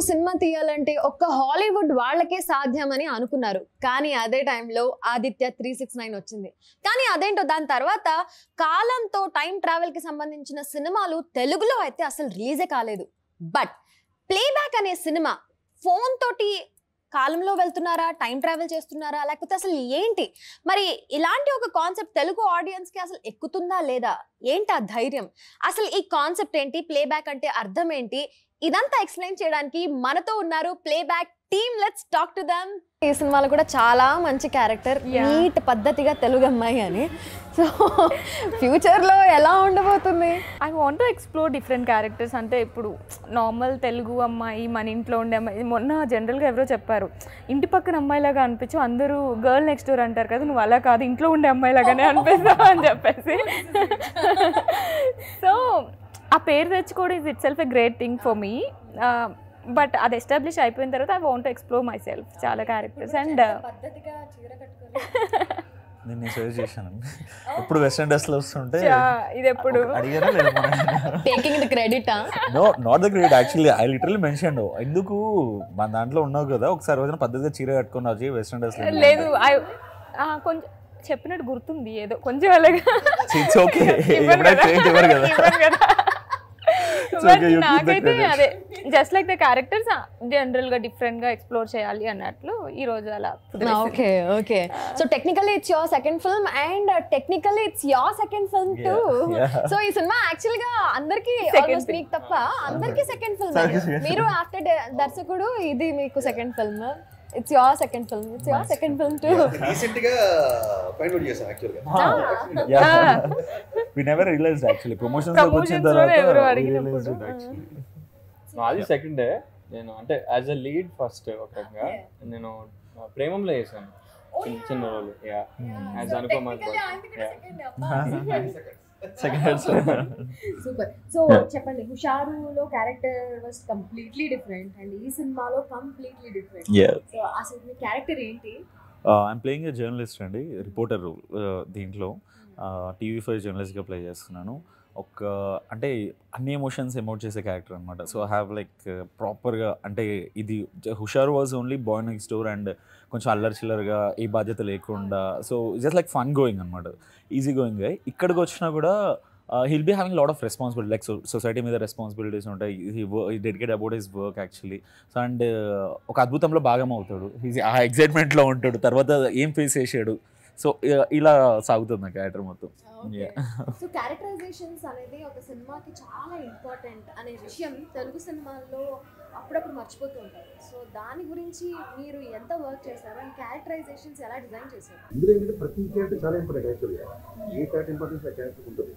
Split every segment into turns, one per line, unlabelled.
Cinema తీయాలంటే ఒక్క Hollywood వాళ్ళకే సాధ్యమని అనుకున్నారు కానీ అదే టైంలో ఆదిత్య త్రీ సిక్స్ నైన్ వచ్చింది కానీ అదేంటో దాని తర్వాత కాలంతో టైం ట్రావెల్ కి సంబంధించిన సినిమాలు తెలుగులో అయితే అసలు రిలీజే కాలేదు బట్ ప్లేబ్యాక్ అనే సినిమా ఫోన్ తోటి కాలంలో వెళ్తున్నారా టైం ట్రావెల్ చేస్తున్నారా లేకపోతే అసలు ఏంటి మరి ఇలాంటి ఒక కాన్సెప్ట్ తెలుగు ఆడియన్స్ కి అసలు ఎక్కుతుందా లేదా ఏంటి ఆ ధైర్యం అసలు ఈ కాన్సెప్ట్ ఏంటి ప్లేబ్యాక్ అంటే అర్థం ఏంటి ఇదంతా ఎక్స్ప్లెయిన్ చేయడానికి మనతో ఉన్నారు playback team let's talk to them ఈ సినిమాలో కూడా చాలా మంచి క్యారెక్టర్
Yeah.
నీట్ పద్ధతిగా తెలుగు అమ్మాయి అని సో ఫ్యూచర్ లో ఎలా ఉండబోతుంది
I want to explore different characters అంటే ఇప్పుడు నార్మల్ తెలుగు అమ్మాయి మన ఇంట్లో ఉండే అమ్మాయి మొన్న జనరల్గా ఎవరో చెప్పారు ఇంటి పక్కన అమ్మాయిలాగా అనిపించు అందరూ గర్ల్ నెక్స్ట్ డోర్ అంటారు కదా నువ్వు అలా కాదు ఇంట్లో ఉండే అమ్మాయిలాగానే అనిపిస్తావు అని చెప్పేసి సో ఆ పేరు తెచ్చుకోవడం is it self a great thing for me but అది ఎస్టాబ్లిష్ అయిపోయిన తర్వాత I want explore my self చాలా క్యారెక్టర్స్ అండ్
పద్ధతిగా చీర కట్టుకొని
నేను నేను సజెస్ట్ చేశాను ఇప్పుడు వెస్టర్న్ డ్రెస్లో వస్తుంటే
ఇది ఎప్పుడు
అడిగారా లేదు
taking the credit
no not the great actually I literally mention ఎందుకు మన దాంట్లో ఉన్నావు కదా ఒకసారి రోజున పద్ధతిగా చీర కట్టుకొని వచ్చి వెస్టర్న్ డ్రెస్
లేదు I- ఆ, కొంచెం చెప్పినట్టు గుర్తుంది ఏదో కొంచెం అలాగా
ఇట్స్ ఓకే
ఇవ్వరు
ఎప్పుడైనా
కదా.
క్రెడిట్ ఇవ్వరు కదా
ఇవ్వరు కదా.
It's
But
okay, you keep the
నాకైతే
credit.
అదే just like the characters general గా డిఫరెంట్ గా ఎక్స్ప్లోర్ చేయాలి అన్నట్లు ఈ రోజు అలా కుదిరేసింది.
Okay okay so technically it's your second film and technically it's your second film to
Yeah, yeah.
So ఈ సినిమా యాక్చువల్ గా అందరికి
Second
ఆల్మోస్ట్
film.
మీకు తప్ప అందరికి సెకండ్ ఫిల్మ్
Second
మీరు ఆఫ్టర్ దర్శకుడు ఇది మీకు second film it's your second film it's your second film to
recent గా ఫైండ్ అవుట్ చేసాం యాక్చువల్ గా
we never realize actually promotions వచ్చిన
Promotions
తర్వాత
లోనే ఎవరో
we
అడిగినప్పుడు.
realized it actually.
నాది సెకండ్ డే నేను అంటే యాజ్ అ లీడ్ ఫస్ట్ ఒక రకంగా నేను ఆ, ప్రేమంలో చేశాను చిన్న చిన్న role ya as Anupama
Second
super so
Yeah.
చెప్పండి హుషారులో character was completely different and ఈ సినిమాలో కంప్లీట్లీ డిఫరెంట్
Yeah.
సో అసలు మీ క్యారెక్టర్ ఏంటి
ఐమ్ ప్లేయింగ్ ఏ జర్నలిస్ట్ అండి రిపోర్టర్ దీంట్లో టీవీ ఫైవ్ జర్నలిస్ట్గా ప్లే చేస్తున్నాను ఒక అంటే అన్ని ఎమోషన్స్ ఎమోట్ చేసే క్యారెక్టర్ అనమాట సో ఐ హ్యావ్ లైక్ ప్రాపర్గా అంటే ఇది Hushaaru was only boy next door and కొంచెం అల్లరి చిల్లరగా ఏ బాధ్యత లేకుండా so just like fun going అనమాట ఈజీ గోయింగ్ ఇక్కడికి వచ్చినా కూడా he'll be having lot of responsibility like society మీద రెస్పాన్సిబిలిటీస్ ఉంటాయి dedicate about his work actually so and ఒక అద్భుతంలో భాగం అవుతాడు He's ఆ ఎగ్జైట్మెంట్లో ఉంటాడు తర్వాత ఏం ఫేస్ చేసాడు సో ఇలా సాగుతుంది క్యారెక్టర్ మొత్తం Yeah.
సో క్యారెక్టరైజేషన్స్ అనేది ఒక సినిమాకి చాలా ఇంపార్టెంట్ అనే విషయం తెలుగు సినిమాల్లో అప్పుడప్పుడు మర్చిపోతూ ఉంటారు సో దాని గురించి మీరు ఎంత వర్క్ చేశారు అండ్ క్యారెక్టరైజేషన్స్ ఎలా డిజైన్ చేశారు
ఇందులో ఏంటంటే ప్రతి క్యారెక్టర్ చాలా ఇంపార్టెంట్ యాక్చువల్గా ఏ క్యారెక్టర్ ఇంపార్టెన్స్ ఆ క్యారెక్టర్ ఉంటుంది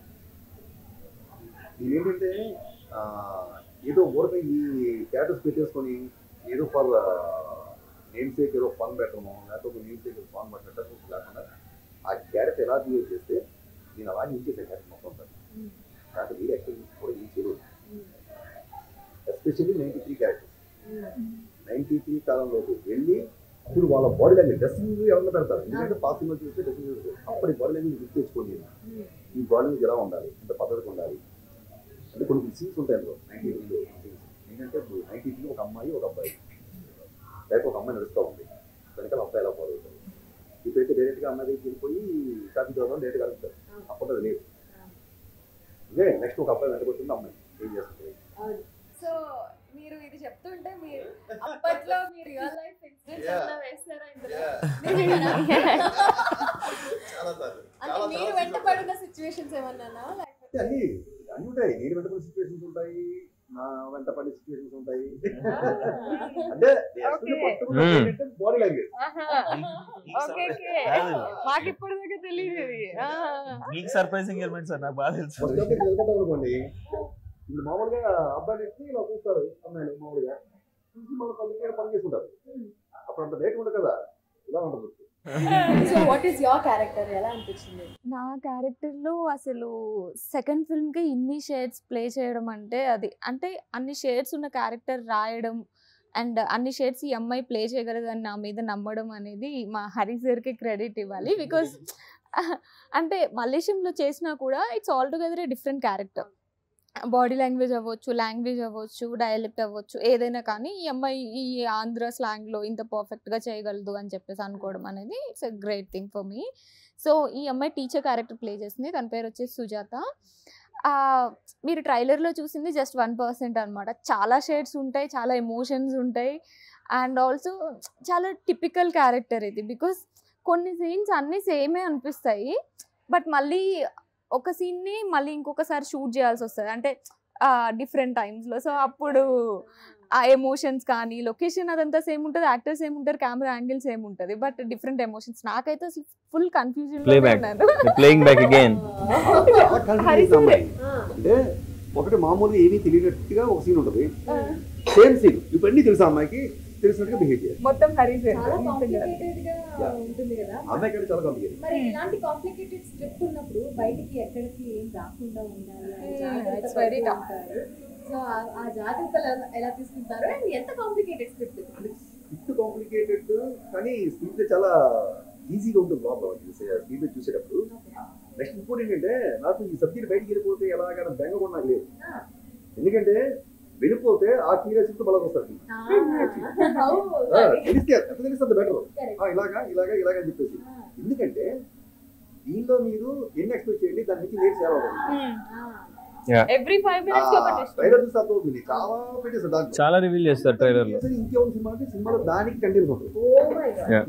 ఇది ఏంటంటే ఆ, ఏదో ఊరక ఈ క్యారెక్టర్స్ పెట్టేసుకొని ఏదో ఫర్ నేమ్ సేక్ ఏదో ఫన్ పెట్టడము లేకపోతే నేమ్ సేక్ ఫన్ పెట్టడం లేకుండా ఆ క్యారెక్టర్ ఎలా బిహేవ్ చేస్తే నేను అలాగే ఇచ్చేసే క్యారెక్టర్ మొత్తం సార్ కాబట్టి మీరు యాక్చువల్లీ కూడా ఏం చేయలేదు especially ninety three characters ninety three కాలంలోకి వెళ్ళి అప్పుడు వాళ్ళ బాడీ లాంగ్వేజ్ డ్రెస్సింగ్ ఎవరైనా పెడతారు ఎందుకంటే పాస్ సినిమా చూస్తే డ్రెస్సింగ్ చూస్తే అప్పటి బాడీ లాంగ్వేజ్ గుర్తు తెచ్చుకోండి ఈ బాడీ లాంగ్వేజ్ ఎలా ఉండాలి ఎంత పద్ధతిగా ఉండాలి అంటే కొన్ని సీన్స్ ఉంటాయి అందులో నైన్టీ త్రీలో ఏంటంటే ఇప్పుడు నైన్టీ త్రీలో ఒక అమ్మాయి ఒక అబ్బాయి లేక ఒక అమ్మాయి నడుస్తూ ఉంది వెనకాల అబ్బాయి ఎలా ఫాలో అవుతారు ఇప్పుడైతే డైరెక్ట్గా అమ్మాయి దగ్గరికి వెళ్ళిపోయి కాఫీ తాగడం డైరెక్ట్గా కలుగుతారు అప్పుడు అది లేదు ఇదే నెక్స్ట్ ఒక అబ్బాయి వెనకొచ్చింది అమ్మాయి ఏం చేస్తుంది
సో మీరు ఇది చెప్తుంటే మీరు అప్పట్లో మీ రియల్ లైఫ్ ఇన్సిడెంట్స్
Yeah.
ఏమైనా వేస్తారా ఇందులో
Yeah. చాలా సార్లు
అంటే
చాలా
మీరు
చాలా
వెంట పడిన సిచ్యువేషన్స్ ఏమన్నా లేకపోతే
అన్ని అన్ని ఉంటాయి నేను వెంట పడిన సిచ్యువేషన్స్ ఉంటాయి నా వెంట పడిన సిచ్యువేషన్స్ ఉంటాయి అంటే
Okay.
Body language
okay okay మాకు ఇప్పుడు దాకా తెలియదు ఇది ఆ.
మీకు సర్ప్రైజింగ్ ఎలిమెంట్స్ సార్ నాకు బాగా తెలుసు
ఫస్ట్ ఆఫ్ నిలబడ్డాం అనుకోండి ఇప్పుడు మామూలుగా అబ్బాయిలు ఎక్కి ఇలా చూస్తారు అమ్మాయిలు మామూలుగా చూసి మన పని పని చేసుకుంటారు అప్పుడు అంత లేట్ ఉండదు కదా ఇలా ఉంటుంది
so what is your character ఎలా అనిపించింది
నా క్యారెక్టర్లో అసలు సెకండ్ ఫిల్మ్కి ఇన్ని షేడ్స్ ప్లే చేయడం అంటే అది అంటే అన్ని షేడ్స్ ఉన్న క్యారెక్టర్ రాయడం అండ్ అన్ని షేడ్స్ ఈ అమ్మాయి ప్లే చేయగలదని నా మీద నమ్మడం అనేది మా హరి సార్కి క్రెడిట్ ఇవ్వాలి బికాస్ అంటే మలేషియంలో చేసినా కూడా it's all together a different character body language అవ్వచ్చు లాంగ్వేజ్ అవ్వచ్చు డయలెక్ట్ అవ్వచ్చు ఏదైనా కానీ ఈ అమ్మాయి ఈ ఆంధ్ర స్లాంగ్లో ఇంత పర్ఫెక్ట్గా చేయగలదు అని చెప్పేసి అనుకోవడం అనేది it's a great thing for me so ఈ అమ్మాయి టీచర్ క్యారెక్టర్ ప్లే చేసింది తన పేరు వచ్చేసి సుజాత ఆ, మీరు ట్రైలర్లో చూసింది జస్ట్ వన్ పర్సెంట్ అనమాట చాలా షేడ్స్ ఉంటాయి చాలా ఎమోషన్స్ ఉంటాయి అండ్ ఆల్సో చాలా టిపికల్ క్యారెక్టర్ ఇది బికాస్ కొన్ని సీన్స్ అన్నీ సేమే అనిపిస్తాయి బట్ మళ్ళీ ఒక సీన్ని మళ్ళీ ఇంకొకసారి షూట్ చేయాల్సి వస్తుంది అంటే డిఫరెంట్ టైమ్స్లో సో అప్పుడు ఆ ఎమోషన్స్ కానీ లొకేషన్ అదంతా సేమ్ ఉంటుంది యాక్టర్స్ సేమ్ ఉంటారు కెమెరా యాంగిల్ సేమ్ ఉంటుంది బట్ డిఫరెంట్ ఎమోషన్స్ నాకైతే అసలు full confusion
Playback. Playing back again
చాలా confidence అమ్మాయి. అంటే ఒకటి మామూలుగా ఏమీ తెలియనట్టుగా ఒక సీన్ ఉంటుంది సేమ్ సీన్ ఇప్పుడు అన్ని తెలుసు ఆ అమ్మాయికి తెలిసినట్టుగా బిహేవ్ చేయాలి
మొత్తం హరీస్
చాలా కాంప్లికేటెడ్ గా
Yeah.
ఉంటుంది కదా
ఆ అమ్మాయి కంటే చాలా కాంప్లికేటెడ్
మరి ఇలాంటి కాంప్లికేటెడ్ స్క్రిప్ట్ ఉన్నప్పుడు బయటికి ఎక్కడికి ఏం రాకుండా ఉండాలి అని
Hmm,
జాగ్రత్త
it's very
పడుతూ
tough.
ఉంటారు. సో ఆ- ఆ జాగ్రత్తలు ఎలా- ఎలా తీసుకుంటారు అండ్ ఎంత కాంప్లికేటెడ్ స్క్రిప్ట్
అంటే స్క్రిప్ట్ కాంప్లికేటెడ్ కానీ స్క్రిప్ట్ చాలా ఈజీగా ఉంటుంది లోపల స్క్రీన్ చూసేటప్పుడు నెక్స్ట్ ఇంకోటి ఏంటంటే నాకు ఈ సబ్జెక్ట్ బయటికి వెళ్ళిపోతే ఎలాగైనా బెంగ కూడా నాకు లేదు ఎందుకంటే వెళ్ళిపోతే ఆ క్యూరియాసిటీ బలం వస్తుంది ఆ, తెలిస్తే ఎంత తెలిస్తే అంత బెటర్ ఇలాగా ఇలాగా ఇలాగా అని చెప్పేసి ఎందుకంటే దీనిలో మీరు ఎన్ని ఎక్స్పెక్ట్ చేయండి దాని నుంచి లేట్ చేయాలి
ఎవ్రీ ఫైవ్ మినిట్స్ ఒక twist.
ట్రైలర్ చూస్తే అర్థం అవుతుంది చాలా పెట్టేస్తారు దాంట్లో
చాలా రివీల్ చేస్తారు ట్రైలర్ లో
ఇంకేం సినిమా అంటే సినిమాలో దానికి కంటెంట్ ఉంటుంది
Yeah.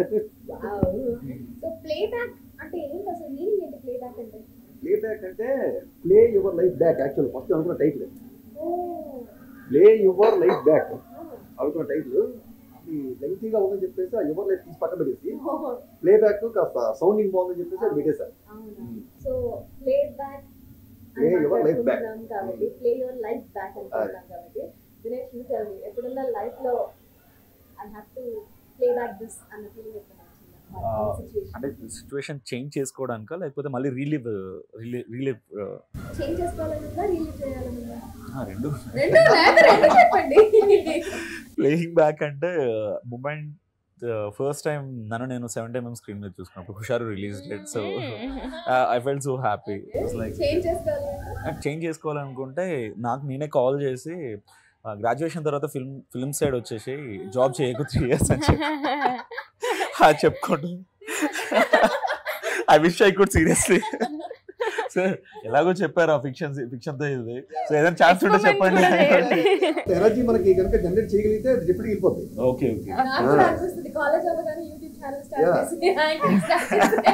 సో ప్లే బ్యాక్ అంటే ఏంటి అసలు మీనింగ్ ఏంటి ప్లే బ్యాక్ అంటే
ప్లే బ్యాక్ అంటే play your life back actual first అనుకున్న టైటిల్
ఓ
ప్లే యువర్ లైఫ్ బ్యాక్ అనుకున్న టైటిల్ అది లెంగ్తీగా ఉందని చెప్పేసి ఆ యువర్ లైఫ్ తీసి పక్కన పెట్టేసి ప్లే బ్యాక్ కాస్త సౌండింగ్ బాగుందని చెప్పేసి అది పెట్టేశారు
అవునా so play back
Play your life back.
కాబట్టి ప్లే యువర్ లైఫ్ బ్యాక్ అనుకుంటున్నాం కాబట్టి దినేష్ యూ టెల్ మీ ఎప్పుడున్న లైఫ్ లో I have to play back this అన్న ఫీలింగ్ ఎప్పుడు సిచ్యువేషన్
అంటే సిచ్యువేషన్ చేంజ్ చేసుకోవడానికా లేకపోతే మళ్ళీ రిలీవ్ రిలీవ్
చేంజ్ చేసుకోవాలనుందా రిలీవ్ చేయాలనుందా
రెండు
రెండు లేదు రెండు చెప్పండి
ప్లేయింగ్ బ్యాక్ అంటే మూమెంట్ ఫస్ట్ టైం నన్ను నేను సెవెన్ టైమ్ స్క్రీన్ మీద చూసుకున్నప్పుడు Hushaaru release date so I felt so happy it's like
change చేసుకోవాలి
చేంజ్ చేసుకోవాలనుకుంటే నాకు నేనే కాల్ చేసి గ్రాడ్యుయేషన్ తర్వాత ఫిల్మ్ ఫిల్మ్ సైడ్ వచ్చేసి జాబ్ చేయకు త్రీ ఇయర్స్ అని చెప్పి అది చెప్పుకోండి I wish I could seriously sir ఎలాగో చెప్పారు ఆ ఫిక్షన్ ఫిక్షన్తో ఇది సో ఏదైనా ఛాన్స్ ఉంటే చెప్పండి
ఎనర్జీ మనకి కనుక జనరేట్ చేయగలిగితే అది డెఫినెట్ వెళ్ళిపోతుంది
ఓకే ఓకే
నాకు కూడా అనిపిస్తుంది కాలేజ్ అవ్వగానే యూట్యూబ్ ఛానల్ స్టార్ట్
Yeah.
చేసి యాంకరింగ్ స్టార్ట్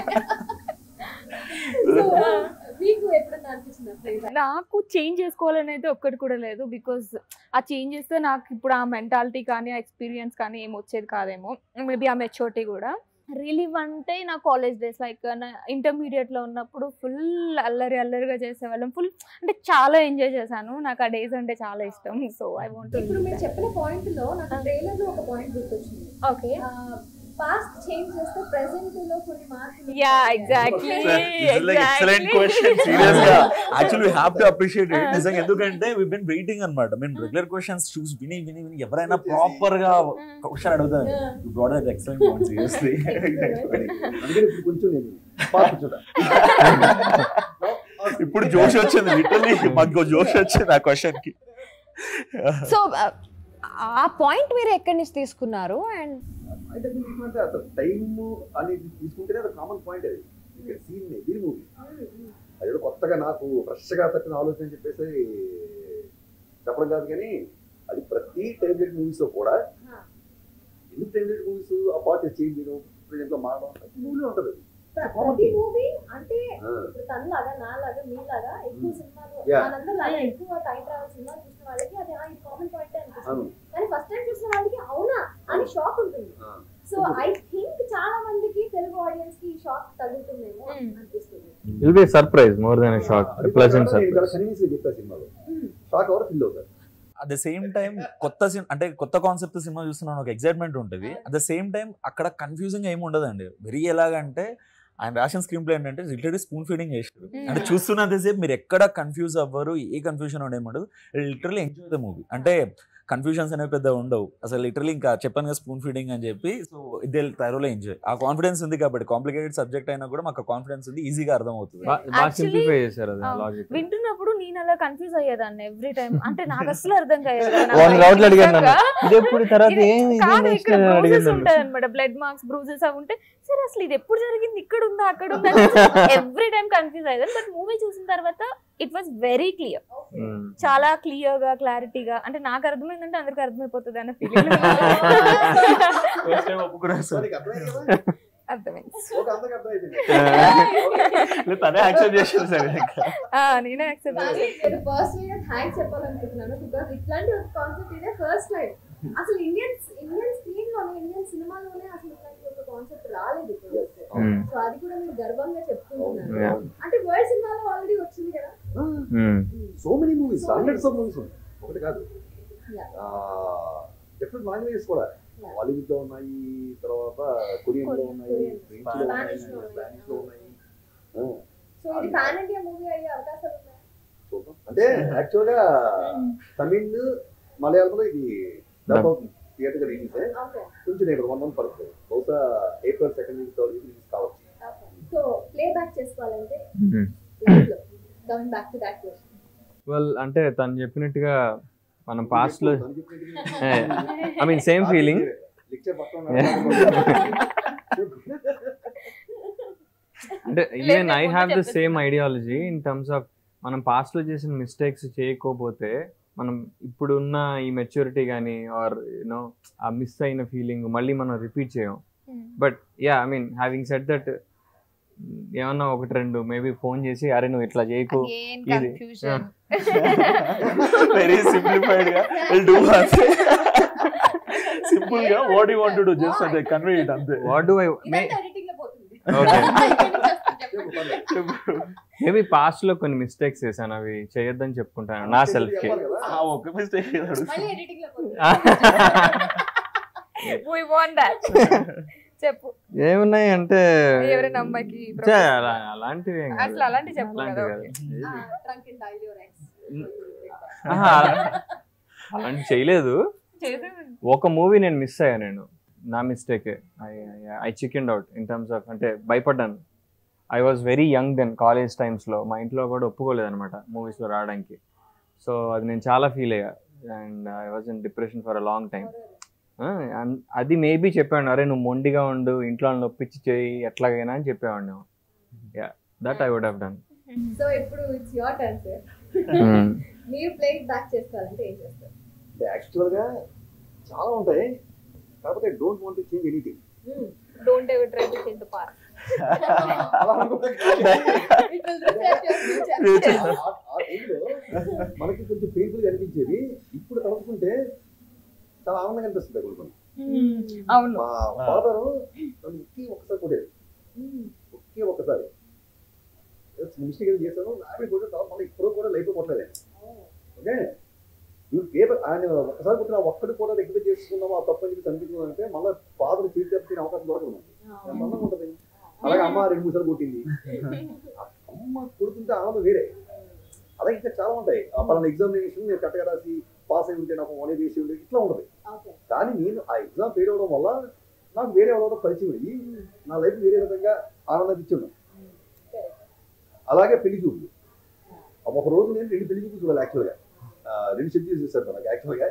చేసి సో మీకు ఎప్పుడన్నా అనిపిస్తుందా ప్లే బ్యాక్
నాకు చేంజ్ చేసుకోవాలని అయితే ఒక్కటి కూడా లేదు బికాజ్ ఆ చేంజ్ చేస్తే నాకు ఇప్పుడు ఆ మెంటాలిటీ కానీ ఆ ఎక్స్పీరియన్స్ కానీ ఏం వచ్చేది కాదేమో మేబీ ఆ మెచ్యూరిటీ కూడా రిలీవ్ అంటే నా కాలేజ్ డేస్ లైక్ నా ఇంటర్మీడియట్లో ఉన్నప్పుడు ఫుల్ అల్లరి అల్లరిగా చేసేవాళ్ళం ఫుల్ అంటే చాలా ఎంజాయ్ చేశాను నాకు ఆ డేస్ అంటే చాలా ఇష్టం సో ఐ వాంట్
ఇప్పుడు మీరు చెప్పిన పాయింట్ లో నాకు ట్రైలర్ లో ఒక పాయింట్ గుర్తొచ్చింది
ఓకే
పాస్ట్ చేంజ్ చేస్తే ప్రెసెంట్ లో కొన్ని మార్పులు
యా
ఉంటాయి.
ఎగ్జాక్ట్లీ
ఎక్సలెంట్ క్వశ్చన్ సీరియస్ గా actually have to appreciate it నిజంగా ఎందుకంటే వి బిన్ వెయిటింగ్ అన్నమాట మేము రెగ్యులర్ క్వశ్చన్స్ చూసి విని విని విని ఎవరైనా ప్రాపర్ గా క్వశ్చన్ అడుగుతారు
Yeah.
You brought that excellent point seriously
అందుకని ఇప్పుడు కొంచెం నేను పాత చూడ
ఇప్పుడు జోష్ వచ్చింది లిటరల్లీ మాకు జోష్ వచ్చింది ఆ క్వశ్చన్ కి
సో ఆ పాయింట్ మీరు ఎక్కడి నుంచి తీసుకున్నారు అండ్
అంటే ఏంటంటే అసలు టైం అనేది తీసుకుంటేనే అది కామన్ పాయింట్ అది సీన్ దీని మూవీ అదేదో కొత్తగా నాకు ఫ్రెష్గా తట్టిన ఆలోచన అని చెప్పేసి చెప్పడం కాదు కానీ అది ప్రతి టైమ్లెట్ మూవీస్ లో కూడా ఎన్ని టైమ్లెట్ మూవీస్ ఆ పార్ట్ చేంజ్ చేయడం ప్రజెంట్ లో మారడం ప్రతి మూవీలో ఉంటుంది
ప్రతి మూవీ అంటే
ఆ,
ఇప్పుడు తనలాగా నాలాగా మీలాగా ఎక్కువ సినిమాలు
Yeah.
మనందరిలాగా ఎక్కువ టైం ట్రావెల్ సినిమాలు చూసిన వాళ్ళకి అది ఆ కామన్ పాయింట్ అనిపిస్తుంది
అవును
కానీ ఫస్ట్ టైం చూసిన వాళ్ళకి అవునా అని షాక్ ఉంటుంది
ఆ.
సో ఐ థింక్ చాలా మందికి తెలుగు ఆడియన్స్ కి షాక్ తగులుతుందేమో
Hmm.
అనిపిస్తుంది
will be surprise more than shock
అది
ప్లెజెంట్
కూడా నేను చాలా
సర్ప్రైజ్
కన్విన్స్ చెప్పా సినిమాలో
Hmm.
షాక్ అవర్ ఫీల్ అవుతారు
అట్ ద సేమ్ టైం కొత్త సినిమా అంటే కొత్త కాన్సెప్ట్ సినిమా చూస్తున్నాను ఒక ఎక్సైట్మెంట్ ఉంటుంది అట్ ద సేమ్ టైం అక్కడ కన్ఫ్యూజింగ్ ఏమి ఉండదండి వెరీ ఎలాగంటే ఆయన రాసిన స్క్రీన్ ప్లే ఏంటంటే లిటరీ స్పూన్ ఫీడింగ్ చేసారు
Hmm.
అంటే చూస్తున్నంతసేపు మీరు ఎక్కడ కన్ఫ్యూజ్ అవ్వరు ఏ కన్ఫ్యూజన్ ఉండేమి ఉండదు లిటరలీ ఎంజాయ్ ద మూవీ అంటే కన్ఫ్యూజన్స్ అనేవి పెద్ద ఉండవు అసలు లిటరలీ ఇంకా చెప్పాను కదా స్పూన్ ఫీడింగ్ అని చెప్పి సో ఇదే తరువులో ఎంజాయ్ ఆ కాన్ఫిడెన్స్ ఉంది కాబట్టి కాంప్లికేటెడ్ సబ్జెక్ట్ అయినా కూడా మాకు కాన్ఫిడెన్స్ ఉంది ఈజీగా అర్థం అవుతుంది
బా- బాగా
Actually,
సింప్లిఫై చేశారు అది
ఆ,
లాజిక్
వింటున్నప్పుడు నేను అలా కన్ఫ్యూజ్ అయ్యేదాన్ని ఎవ్రీ టైం అంటే నాకు అసలు అర్థం కాదు
వన్ రౌండ్ అడిగాను నన్ను ఇది ఎప్పుడు తర్వాత ఏం ఇది
కాదు
నెక్స్ట్
ఇక్కడ బ్రూజెస్
అడిగాను
ఉంటాయి అనమాట బ్లడ్ మార్క్స్ బ్రూజెస్ అవి ఉంటే సరే అసలు ఇది ఎప్పుడు జరిగింది ఇక్కడ ఉందా అక్కడ ఉందా ఎవ్రీ టైం కన్ఫ్యూజ్ అయ్యేది బట్ మూవీ చూసిన తర్వాత ఇట్ వాస్ వెరీ క్లియర్ చాలా క్లియర్ గా క్లారిటీగా అంటే నాకు అర్థమైందంటే అందరికి అర్థమైపోతుంది అన్న ఫీలింగ్
సో నీకు అర్థమైంది కదా?
అర్థమైంది
ఓకే, అందరికీ అర్థమైంది
తనే యాక్సెప్ట్ చేసింది సరే
ఆ, నేనే యాక్సెప్ట్
కానీ నేను పర్సనల్ గా థ్యాంక్స్ చెప్పాలనుకుంటున్నాను బికాస్ ఇట్లాంటి ఒక కాన్సెప్ట్ ఇదే ఫస్ట్ టైం అసలు ఇండియన్ ఇండియన్ స్క్రీన్ లోనే ఇండియన్ సినిమాలోనే అసలు ఇట్లాంటి ఒక కాన్సెప్ట్ రాలేదు ఇప్పుడు సో అది కూడా మీరు గర్వంగా చెప్పుకుంటున్నారు
Yeah.
అంటే వరల్డ్ సినిమాలో ఆల్రెడీ వచ్చింది కదా
so many movies hundreds of movies ఉన్నాయి ఒకటి కాదు
Yeah.
డిఫరెంట్ లాంగ్వేజెస్ కూడా
Yeah.
బాలీవుడ్ లో ఉన్నాయి తర్వాత కొరియన్ లో ఉన్నాయి
Korean.
ఫ్రెంచ్ లో ఉన్నాయి
Spanish లో ఉన్నాయి.
స్పానిష్ లో ఉన్నాయి ఆ,
సో ఇది పాన్ ఇండియా మూవీ అయ్యే అవకాశాలు ఉన్నాయి
చూద్దాం. అంటే యాక్చువల్ గా తమిళ్ మలయాళంలో ఇది డబ్ అవుతుంది థియేటర్ గా రిలీజ్
ఓకే
కొంచెం నేను వన్ మంత్ పడుతుంది బహుశా April second week third week release కావచ్చు
ఓకే సో ప్లే బ్యాక్ చేసుకోవాలంటే coming back to that question
well అంటే తను చెప్పినట్టుగా మనం పాస్ట్ లో I mean same feeling
lecture పక్కన
అంటే even I have the same ideology in terms of మనం past లో చేసిన మిస్టేక్స్ చేయకపోతే మనం ఇప్పుడున్న ఈ మెచ్యూరిటీ కానీ ఆర్ యూనో ఆ మిస్ అయిన ఫీలింగ్ మళ్ళీ మనం రిపీట్ చేయం but yeah I mean having set that ఏమన్నా ఒకటి రెండు మేబీ ఫోన్ చేసి అరే నువ్వు ఇట్లా చేయకు
ఏం
ఇది.
కన్ఫ్యూజన్
వెరీ సింప్లిఫైడ్ గా విల్ డూ సింపుల్ గా what you want to do just అదే కన్వే ఇట్ అంతే
వాట్ డూ ఐ మే
ఇదంతా ఎడిటింగ్ లో పోతుంది
ఓకే
చెప్పండి.
మేబీ పాస్ట్ లో కొన్ని మిస్టేక్స్ చేశాను అవి చేయొద్దని చెప్పుకుంటాను నా సెల్ఫ్ కి
ఆ ఒక్క మిస్టేక్
మళ్ళీ ఎడిటింగ్ లో పోతుంది
we want that చెప్పు
ఏమున్నాయి అంటే
ఎవరైనా అమ్మాయికి
చే, అలా- అలాంటివి ఏం కాదు.
అసలు అలాంటి చెప్పు కదా
అలాంటివి కాదు.
Trunk and dial your ex
ఆహా, అలాంటి చేయలేదు ఒక మూవీ నేను మిస్ అయ్యా నేను నా mistake I chicken out in terms of అంటే భయపడ్డాను I was very young then college టైమ్స్లో మా ఇంట్లో కూడా ఒప్పుకోలేదు అనమాట మూవీస్లో రావడానికి సో అది నేను చాలా ఫీల్ అయ్యా and I was in depression for a long time అది మేబీ చెప్పాను అరే నువ్వు మొండిగా ఉండు ఇంట్లో వాళ్ళని ఒప్పించి చేయి ఎట్లాగైనా అని చెప్పేవాడిని yeah that I would have done
so ఇప్పుడు ఇట్స్ యువర్ టర్న్ సార్ మీరు ప్లే బ్యాక్ చేసుకోవాలంటే ఏం చేస్తారు
యాక్చువల్ గా చాలా ఉంటాయి కాకపోతే don't want change anything
don't ever try to change the past
అలా అనుకుంటే
It will reflect your future.
ఆ- ఆ టైంలో మనకి కొంచెం పెయిన్ఫుల్ గా అనిపించేది ఇప్పుడు తలుచుకుంటే చాలా ఆనందంగా అనిపిస్తుంది కొన్ని కొన్ని.
అవును
మా ఫాదర్ నన్ను ఒకే ఒక్కసారి కొట్టాడు ఒకే ఒక్కసారి మిస్టేక్ ఏదో చేశాను నాకే కూడా తర్వాత మళ్ళీ ఇప్పుడు కూడా లైఫ్ కొట్టలేదు ఓకే నువ్వు పేపర్ ఆయన ఒక్కసారి కొట్టిన ఒక్కటి కూడా దగ్గర చేసుకున్నాము ఆ తప్పు అని చెప్పి కనిపించింది అంటే మళ్ళీ ఫాదర్ ఫీల్ చెప్పిన అవకాశం దొరకదు మనకి. ఎంత అందంగా ఉంటుంది అలాగే అమ్మ రెండు మూడు సార్లు కొట్టింది అమ్మ కొడుతుంటే ఆనందం వేరే అలాగే ఇంకా చాలా ఉంటాయి ఆ పలానా ఎగ్జామినేషన్ నేను కరెక్ట్గా రాసి పాస్ అయి ఉంటే నాకు వన్ వేసి ఉంటే ఇట్లా ఉంటుంది
Okay.
కానీ నేను ఆ ఎగ్జామ్ ఫెయిల్ అవడం వల్ల నాకు వేరే ఎవరో పరిచయం అయ్యి నా లైఫ్ వేరే విధంగా ఆనందం ఇచ్చాను అలాగే పెళ్లి చూపులు ఒక రోజు నేను రెండు పెళ్లి చూపులు చూడాలి యాక్చువల్గా రెండు షెడ్యూల్ చేశారు నాకు యాక్చువల్గా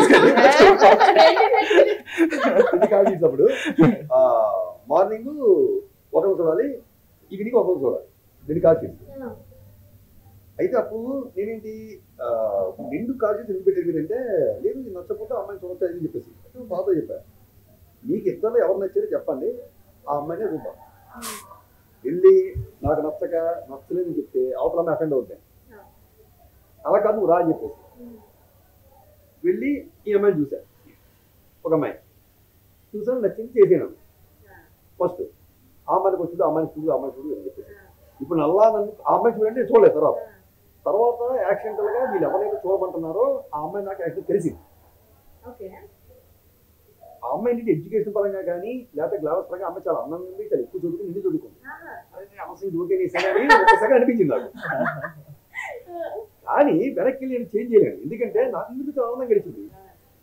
పెళ్లి కాల్ చేసినప్పుడు మార్నింగ్ ఒకరు చూడాలి ఈవినింగ్ ఒకరు చూడాలి రెండు కాల్ చేసి అయితే అప్పుడు నేనేంటి ఆ, రెండు కాల్ చేసి ఎందుకు పెట్టేది అంటే లేదు నీకు నచ్చకపోతే ఆ అమ్మాయిని చూడొచ్చు అని చెప్పేసి బాబా చెప్పా మీకు ఇద్దరు ఎవరు నచ్చారో చెప్పండి ఆ అమ్మాయినే చూద్దాం వెళ్ళి నాకు నచ్చక నచ్చలేదని చెప్తే అవతల అమ్మాయి అఫెండ్ అవుతాయి అలా కాదు నువ్వు రా అని చెప్పేసి వెళ్ళి ఈ అమ్మాయిని చూసా ఒక అమ్మాయి చూసాను నచ్చింది చేసాను ఫస్ట్ ఆ అమ్మాయికి వచ్చింది ఆ అమ్మాయిని చూడు ఆ అమ్మాయి చూడు అని చెప్పేసి ఇప్పుడు నల్లా నన్ను ఆ అమ్మాయి చూడండి నేను చూడలేదు తర్వాత తర్వాత యాక్సిడెంటల్ గా వీళ్ళు ఎవరైతే చూడమంటున్నారో ఆ అమ్మాయి నాకు యాక్చువల్ తెలిసింది
ఓకే
ఆ అమ్మాయి ఏంటి ఎడ్యుకేషన్ పరంగా కానీ లేకపోతే గ్లాస్ పరంగా అమ్మాయి చాలా అందంగా ఉంది చాలా ఎక్కువ చదువుకుని ఇంటి చదువుకుంది అరే నేను అవసరం దూకే కానీ ఒక్కసారి అనిపించింది నాకు కానీ వెనక్కి వెళ్ళి నేను చేంజ్ చేయలేను ఎందుకంటే నాకు ఇందుకు చాలా ఆనందం గడిచింది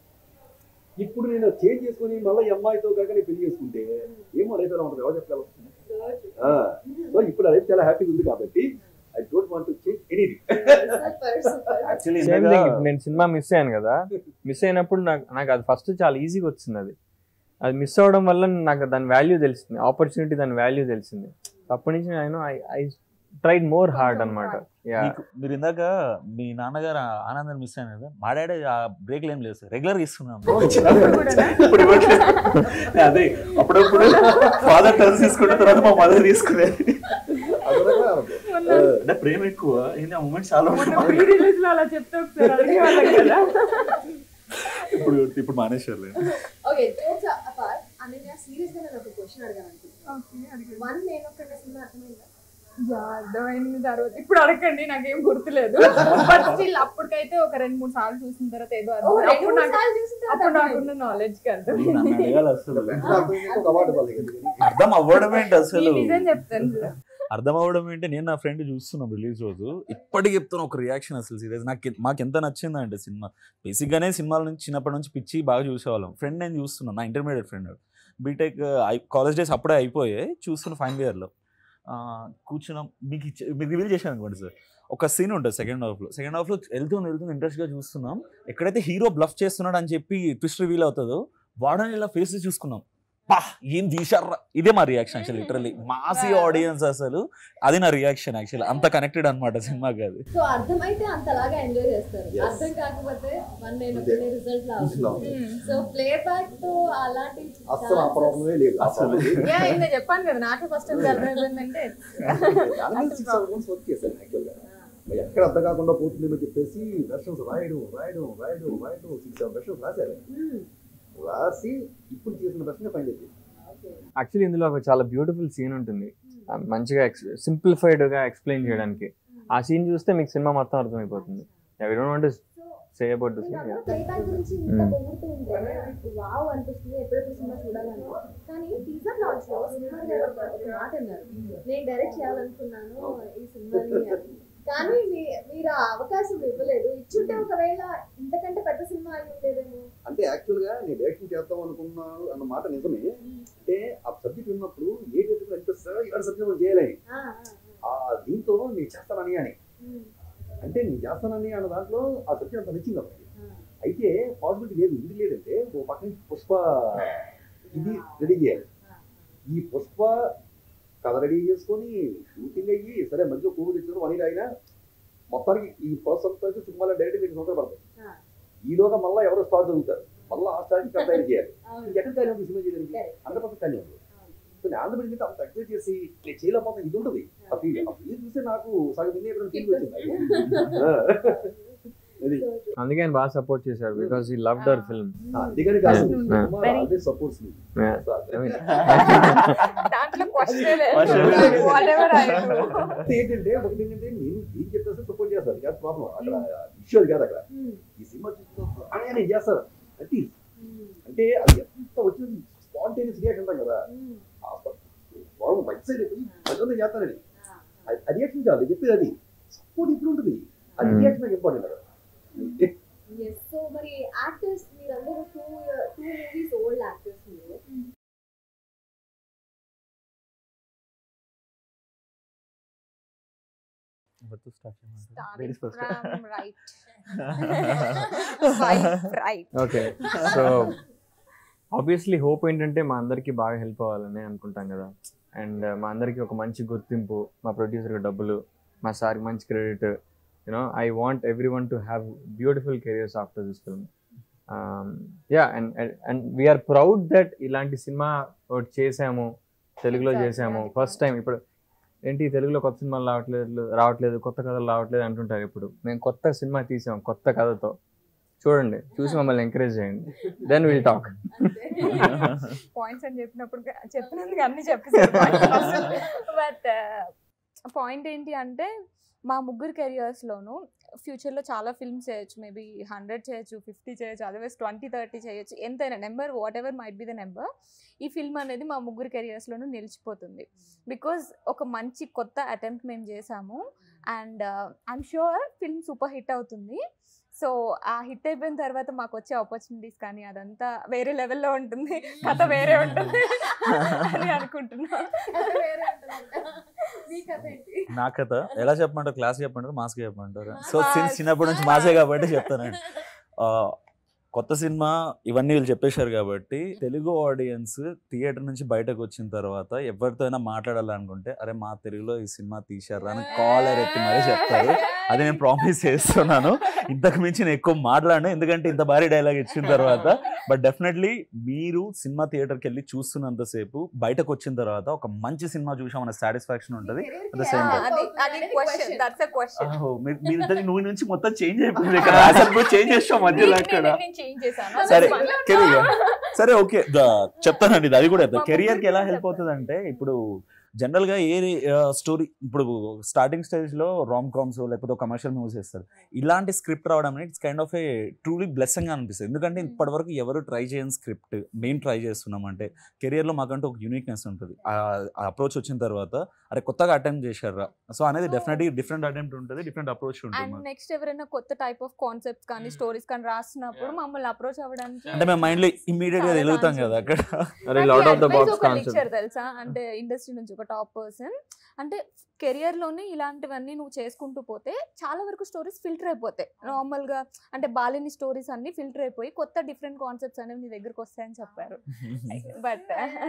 ఇప్పుడు నేను చేంజ్ చేసుకుని మళ్ళీ ఈ అమ్మాయితో కాక నేను పెళ్లి చేసుకుంటే ఏమో లైఫ్ ఎలా ఉంటుంది ఎవరు చెప్పగలరు సో ఇప్పుడు లైఫ్ చాలా హ్యాపీగా ఉంది కాబట్టి I don't want to change anything
actually
same thing నేను సినిమా మిస్ అయ్యాను కదా మిస్ అయినప్పుడు నాకు నాకు అది ఫస్ట్ చాలా ఈజీగా వచ్చింది అది అది మిస్ అవ్వడం వల్ల నాకు దాని వాల్యూ తెలిసింది ఆపర్చునిటీ దాని వాల్యూ తెలిసింది అప్పటి నుంచి నేను I I tried more hard అనమాట యా
మీకు మీరు ఇందాక మీ నాన్నగారు ఆ ఆనందాన్ని మిస్ అయిన కదా మా డాడీ ఆ బ్రేక్లు ఏం లేదు సార్ రెగ్యులర్ గా ఇస్తున్నాం ఇప్పుడు ఇవ్వట్లేదు. అదే అప్పుడప్పుడు ఫాదర్ టర్న్స్ తీసుకుంటే తర్వాత మా మదర్ తీసుకునేది అంటే ప్రేమ ఎక్కువ ఏంటి ఆ మూమెంట్ చాలా ఉంటాయి.
అలా చెప్తే ఒకసారి అడిగేవాళ్ళం కదా
ఇప్పుడు ఇప్పుడు మానేశారు
okay jokes apart Ananya serious గా నేను ఒక క్వశ్చన్ అడగాను వన్ నేను ఒక సినిమా అర్థమైందా
యా, అర్థమైంది తర్వాత ఇప్పుడు అడగండి నాకేం గుర్తులేదు బట్ స్టిల్ అప్పటికైతే ఒక రెండు మూడు సార్లు చూసిన తర్వాత ఏదో
ఓ,
అర్థమైంది.
రెండు
అప్పుడు
మూడు
నాకు
సార్లు చూసిన తర్వాత
అప్పుడు
అర్థమైంది.
నాకున్న నాలెడ్జ్ కి
నన్ను
అర్థమైంది
అడగాలి అసలు
ఒక అవార్డు ఇవ్వాలి కదా.
అర్థం అవ్వడం ఏంటి అసలు
ఈ నిజం చెప్తాను సార్.
అర్థం అవ్వడం ఏంటి నేను నా ఫ్రెండ్ చూస్తున్నాం రిలీజ్ రోజు ఇప్పటికి చెప్తున్నా ఒక రియాక్షన్ అసలు సీరియస్ నాకు ఎ- మాకు ఎంత నచ్చిందంటే సినిమా బేసిక్గానే సినిమాల నుంచి చిన్నప్పటి నుంచి పిచ్చి బాగా చూసేవాళ్ళం ఫ్రెండ్ నేను చూస్తున్నాను నా intermediate friend BTech college days అప్పుడే అయిపోయాయి చూస్తున్న ఫైనల్ ఇయర్లో కూర్చున్నాం మీకు ఇచ్చే మీకు రివీల్ చేశాను అనుకోండి సార్ ఒక సీన్ ఉంటుంది సెకండ్ హాఫ్లో సెకండ్ హాఫ్లో వెళ్తుంది వెళ్తుంది ఇంట్రెస్ట్గా చూస్తున్నాం ఎక్కడైతే హీరో బ్లఫ్ చేస్తున్నాడు అని చెప్పి ట్విస్ట్ రివీల్ అవుతుందో వాడని ఇలా ఫేస్ చూసుకున్నాం పా ఏం తీశారా ఇదే మా రియాక్షన్ యాక్చువల్ లిటరల్లీ మాసి ఆడియన్స్ అసలు అది నా రియాక్షన్ యాక్చువల్ అంత కనెక్టెడ్ అనమాట సినిమాకి అది
సో అర్థమైతే అంతలాగా ఎంజాయ్ చేస్తారు
Yes.
అర్థం కాకపోతే వన్ నేను
అంతే.
రిజల్ట్
చూసినాం.
సో ప్లే బ్యాక్ తో అలాంటి
అస్సలు ఆ ప్రాబ్లమే లేదు ఆ
అసలు.
problem లేదు.
యా, ఇందా చెప్పాను కదా నాకే ఫస్ట్ టైం అర్థమైందంటే
దాని మీద six hours once work చేశాను actual గా. మరి ఎక్కడ అర్థం కాకుండా పోతుందేమో చెప్పేసి వెర్షన్స్ రాయడం రాయడం రాయడం రాయడం సిక్స్ సెవెన్ వెర్షన్స్ రాశారు రాసి ఇప్పుడు చేసిన వెర్షన్ ఫైన్ అయిపోయింది
యాక్చువల్లీ ఇందులో ఒక చాలా బ్యూటిఫుల్ సీన్ ఉంటుంది ఆ, మంచిగా సింప్లిఫైడ్ గా ఎక్స్ప్లెయిన్ చేయడానికి ఆ సీన్ చూస్తే మీకు సినిమా మొత్తం అర్థమైపోతుంది I don't want say about this
play back గురించి ఇంత
Mm.
పొగుడుతూ ఉంటే వావ్ అనిపిస్తుంది ఎప్పుడెప్పుడు సినిమా చూడాలని కానీ టీజర్ లాంచ్ లో సినిమా గారు ఒక ఒక మాట అన్నారు నేను డైరెక్ట్ చేయాలనుకున్నాను ఈ సినిమాని అని. కానీ మీ- మీరు ఆ అవకాశం ఇవ్వలేదు ఇచ్చుంటే ఒకవేళ ఇంతకంటే పెద్ద సినిమా అయి ఉండేదేమో
అంటే యాక్చువల్ గా నేను డైరెక్షన్ చేద్దాం అనుకున్నాను అన్న మాట నిజమే అంటే ఆ సబ్జెక్ట్ ఉన్నప్పుడు ఏ డైరెక్టర్ అనిపిస్తుందో ఇలాంటి సబ్జెక్ట్ మనం చేయలేని
ఆ, ఆ,
ఆ దీంతో నేను చేస్తానని అని
ఉమ్,
అంటే నేను చేస్తానని అన్న దాంట్లో ఆ సబ్జెక్ట్ అంత నచ్చింది అప్పటికి
ఆ.
అయితే పాసిబిలిటీ లేదు ఇది లేదంటే ఓ పక్క నుంచి పుష్ప ఇది రెడీ చేయాలి ఈ పుష్ప కథ రెడీ చేసుకొని షూటింగ్ అయ్యి సరే మధ్యలో కోవిడ్ ఇచ్చిన వన్ ఇయర్ అయినా మొత్తానికి ఈ ప్రాసెస్ అంతా వచ్చి సినిమాలో డైరెక్ట్ రెండు సంవత్సరాలు పడతాయి
ఆ.
ఈలోగా మళ్ళీ ఎవరో స్టార్ చదువుతారు మళ్ళీ ఆ స్టార్కి కథ తయారు చేయాలి
అవును.
ఎక్కడ ఖాళీ ఉంది సినిమా చేయడానికి
Correct.
హండ్రెడ్ పర్సెంట్ ఖాళీ ఉంది
అవును.
సో నేను ఆంధ్రప్రదేశ్ అంత ఎక్స్పెక్ట్ చేసి నేను చేయలేకపోతే ఇది ఉంటుంది ఆ ఫీల్ ఆ ఫీల్ చూస్తే నాకు సగం ఇన్ని ఎప్పుడు ఫీల్ వచ్చింది ఆ. అది
So,
అందుకే ఆయన బాగా సపోర్ట్ చేశారు బికాస్ ఈ లవ్ దర్ ఫిల్మ్
ఆ, అందుకని కాదు
Yeah.
Very-
సపోర్ట్స్ మీ
దాంట్లో question
Question
whatever I
ఏంటంటే ఒకటి ఏంటంటే నేను ఏం చెప్పేస్తే సపోర్ట్ చేస్తాను కాదు ప్రాబ్లం అక్కడ ఇష్యూ కాదు అక్కడ
ఉమ్,
ఈ సినిమా చూసిన అని నేను చేస్తాను అంటే
ఉమ్,
అంటే అది ఎంత వచ్చింది స్పాంటేనియస్ రియాక్షన్ అంటాం కదా
ఉమ్,
వాళ్ళు మైక్ సైడ్ అయిపోయి అదో నేను చేస్తానని
ఆ.
అది రియాక్షన్ చాలు చెప్పేది అది సపోర్ట్ ఇప్పుడు ఉంటుంది అది
Hmm.
రియాక్షన్ నాకు ఇంపార్టెంట్ అక్కడ
ఎస్ సో మరి యాక్టర్స్ మీరందరూ two two movies old actors మీరు
right right
okay so obviously hope ఏంటంటే మా అందరికీ బాగా హెల్ప్ అవ్వాలని అనుకుంటాం కదా అండ్ మా అందరికీ ఒక మంచి గుర్తింపు మా ప్రొడ్యూసర్కి డబ్బులు మా సార్కి మంచి credit you know I want everyone to have beautiful careers after this film yeah and and we are proud that ఇలాంటి సినిమా ఒకటి చేసాము తెలుగులో
Exactly,
చేసాము
అది
ఫస్ట్ టైం ఇప్పుడు ఏంటి తెలుగులో కొత్త సినిమాలు రావట్లేదు రావట్లేదు కొత్త కథలు రావట్లేదు అంటుంటారు ఇప్పుడు మేము కొత్త సినిమా తీసాం కొత్త కథతో చూడండి చూసి మమ్మల్ని ఎంకరేజ్ చేయండి దెన్ విల్ టాక్
పాయింట్స్ అని చెప్పినప్పుడు చెప్పినందుకు అన్ని చెప్పేసారు బట్ పాయింట్ ఏంటి అంటే మా ముగ్గురు కెరియర్స్లోనూ ఫ్యూచర్లో చాలా ఫిల్మ్స్ చేయొచ్చు మేబీ హండ్రెడ్ చేయొచ్చు ఫిఫ్టీ చేయొచ్చు అదర్వైజ్ ట్వంటీ థర్టీ చేయొచ్చు ఎంతైనా number whatever might be the number ఈ ఫిల్మ్ అనేది మా ముగ్గురు కెరియర్స్లోనూ నిలిచిపోతుంది బికాజ్ ఒక మంచి కొత్త అటెంప్ట్ మేము చేసాము and I'm sure film super hit అవుతుంది సో ఆ హిట్ అయిపోయిన తర్వాత మాకు వచ్చే ఆపర్చునిటీస్ కానీ అదంతా వేరే లెవెల్లో ఉంటుంది కథ వేరే ఉంటుంది అని అనుకుంటున్నా
నా కథ ఎలా చెప్పమంటారు క్లాస్ చెప్పమంటారు మాస్ చెప్పమంటారు సో సిన్స్ చిన్నప్పటి నుంచి మాసే కాబట్టి చెప్తానండి ఆ, కొత్త సినిమా ఇవన్నీ వీళ్ళు చెప్పేశారు కాబట్టి తెలుగు ఆడియన్స్ థియేటర్ నుంచి బయటకు వచ్చిన తర్వాత ఎవరితో అయినా మాట్లాడాలనుకుంటే అరే మా తెలుగులో ఈ సినిమా తీశారు అని కాలర్ ఎత్తి మరీ చెప్తారు అది నేను ప్రామిస్ చేస్తున్నాను ఇంతకు మించి నేను ఎక్కువ మాట్లాడను ఎందుకంటే ఇంత భారీ డైలాగ్ ఇచ్చిన తర్వాత బట్ డెఫినెట్లీ మీరు సినిమా థియేటర్కి వెళ్ళి చూస్తున్నంతసేపు బయటకు వచ్చిన తర్వాత ఒక మంచి సినిమా చూసామన్న సాటిస్ఫాక్షన్ ఉంటుంది At the same time.
అది అది క్వశ్చన్ దట్స్ అ క్వశ్చన్
ఆహో, మీరు మీరు ఇద్దరు నువ్వు నుంచి మొత్తం చేంజ్ అయిపోయింది ఇక్కడ అసలు చేంజ్ చేసాం మధ్యలో అక్కడ
నేను చేంజ్ చేశాను
సరే
That's fine.
కెరియర్ సరే ఓకే చెప్తానండి ఇది అది కూడా
మా
కెరియర్ కి ఎలా
producer
హెల్ప్ అవుతుంది అంటే ఇప్పుడు జనరల్ గా ఏ స్టోరీ ఇప్పుడు స్టార్టింగ్ స్టేజ్ లో రామ్ కామ్స్ లేకపోతే కమర్షియల్ మూవీస్ చేస్తారు ఇలాంటి స్క్రిప్ట్ రావడం అనేది it's kind of a truly blessing గా అనిపిస్తుంది ఎందుకంటే ఇప్పటివరకు ఎవరు ట్రై చేయని స్క్రిప్ట్ మేము ట్రై చేస్తున్నాం అంటే కెరియర్ లో మాకంటూ ఒక యూనిక్నెస్ ఉంటుంది ఆ అప్రోచ్ వచ్చిన తర్వాత అరే కొత్తగా అటెంప్ట్ చేశారా సో అనేది
So-
డెఫినెట్లీ డిఫరెంట్ అటెంప్ట్ ఉంటుంది డిఫరెంట్ అప్రోచ్ ఉంటుంది
అండ్
మాకు.
నెక్స్ట్ ఎవరైనా కొత్త టైప్ ఆఫ్ కాన్సెప్ట్స్ కానీ స్టోరీస్ కానీ రాస్తున్నప్పుడు మమ్మల్ని అప్రోచ్ అవ్వడానికి
అంటే మేము మైండ్ లో ఇమ్మీడియట్ గా
చాలా
వెలుగుతాం
chance
కదా అక్కడ
అరే లాట్ ఆఫ్ ద
నాకు
బాక్స్
advice ఒక
కాన్సెప్ట్
lecture తెలుసా అంటే ఇండస్ట్రీ నుంచి ఒక టాప్ పర్సన్ అంటే కెరియర్ లోనే ఇలాంటివన్నీ నువ్వు చేసుకుంటూ పోతే చాలా వరకు స్టోరీస్ ఫిల్టర్ అయిపోతాయి నార్మల్ గా అంటే బాలిని స్టోరీస్ అన్ని ఫిల్టర్ అయిపోయి కొత్త డిఫరెంట్ కాన్సెప్ట్స్ అనేవి నీ దగ్గరకు వస్తాయని చెప్పారు బట్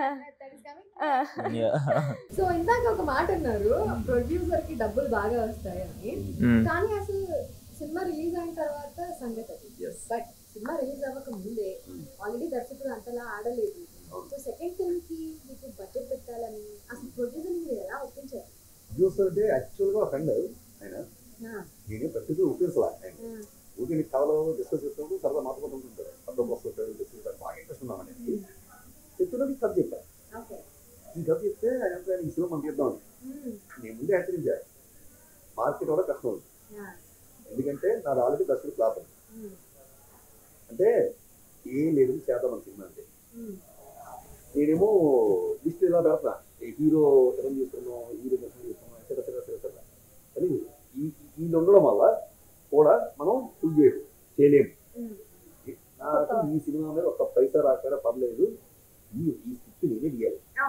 సో ఇందాక ఒక మాట అన్నారు ప్రొడ్యూసర్ కి డబ్బులు బాగా వస్తాయని కానీ అసలు సినిమా రిలీజ్ అయిన తర్వాత సంగతి అది
Yes.
బట్ సినిమా రిలీజ్ అవ్వక ముందే ఆల్రెడీ దర్శకుడు అంతలా ఆడలేదు సో సెకండ్ ఫిల్మ్ కి మీకు బడ్జెట్ పెట్టాలని అసలు ప్రొడ్యూసర్ మీరు ఎలా ఒప్పించారు
ప్రొడ్యూసర్ అంటే యాక్చువల్గా ఫ్రెండ్ ఆయన
ఆ,
నేను ప్రతిదీ ఒప్పించలా ఆయన
ఆ,
ఊరికి నీకు కథలో డిస్కస్ చేసినప్పుడు సరదా మాట్లాడుతూ ఉంటాడు అందులో వస్తుంటాడు డిస్కస్ చేస్తాడు బాగా ఇంట్రెస్ట్ ఉన్నామని చెప్తున్నా నీకు కథ చెప్పాను
ఓకే
ఈ కథ చెప్తే ఆయన అంటే ఈ సినిమా మనం తీద్దామని
మ్మ్.
నేను ముందే హెచ్చరించాను మార్కెట్ కూడా కష్టం ఉంది
ఆ,
ఎందుకంటే నాది ఆల్రెడీ దర్శకుడు ఫ్లాప్ ఉంది.
మ్మ్.
అంటే ఏం లేదు చేద్దాం మన సినిమా అంటే
మ్మ్.
నేనేమో లిస్ట్ ఇలా పెడతా ఈ హీరో ఎవరు చేస్తున్నాం హీరో దర్శనం చేస్తున్నాం ఎక్కడ ఎక్కడ ఎక్కడ కానీ ఈ వీళ్ళు ఉండడం వల్ల కూడా మనం ఫుల్ చేయడం చేయలేము
మ్మ్.
నాకు ఈ సినిమా మీద ఒక పైసా రాకపోయినా పర్లేదు ఈ ఈ స్క్రిప్ట్ నేనే తీయాలి
ఆ.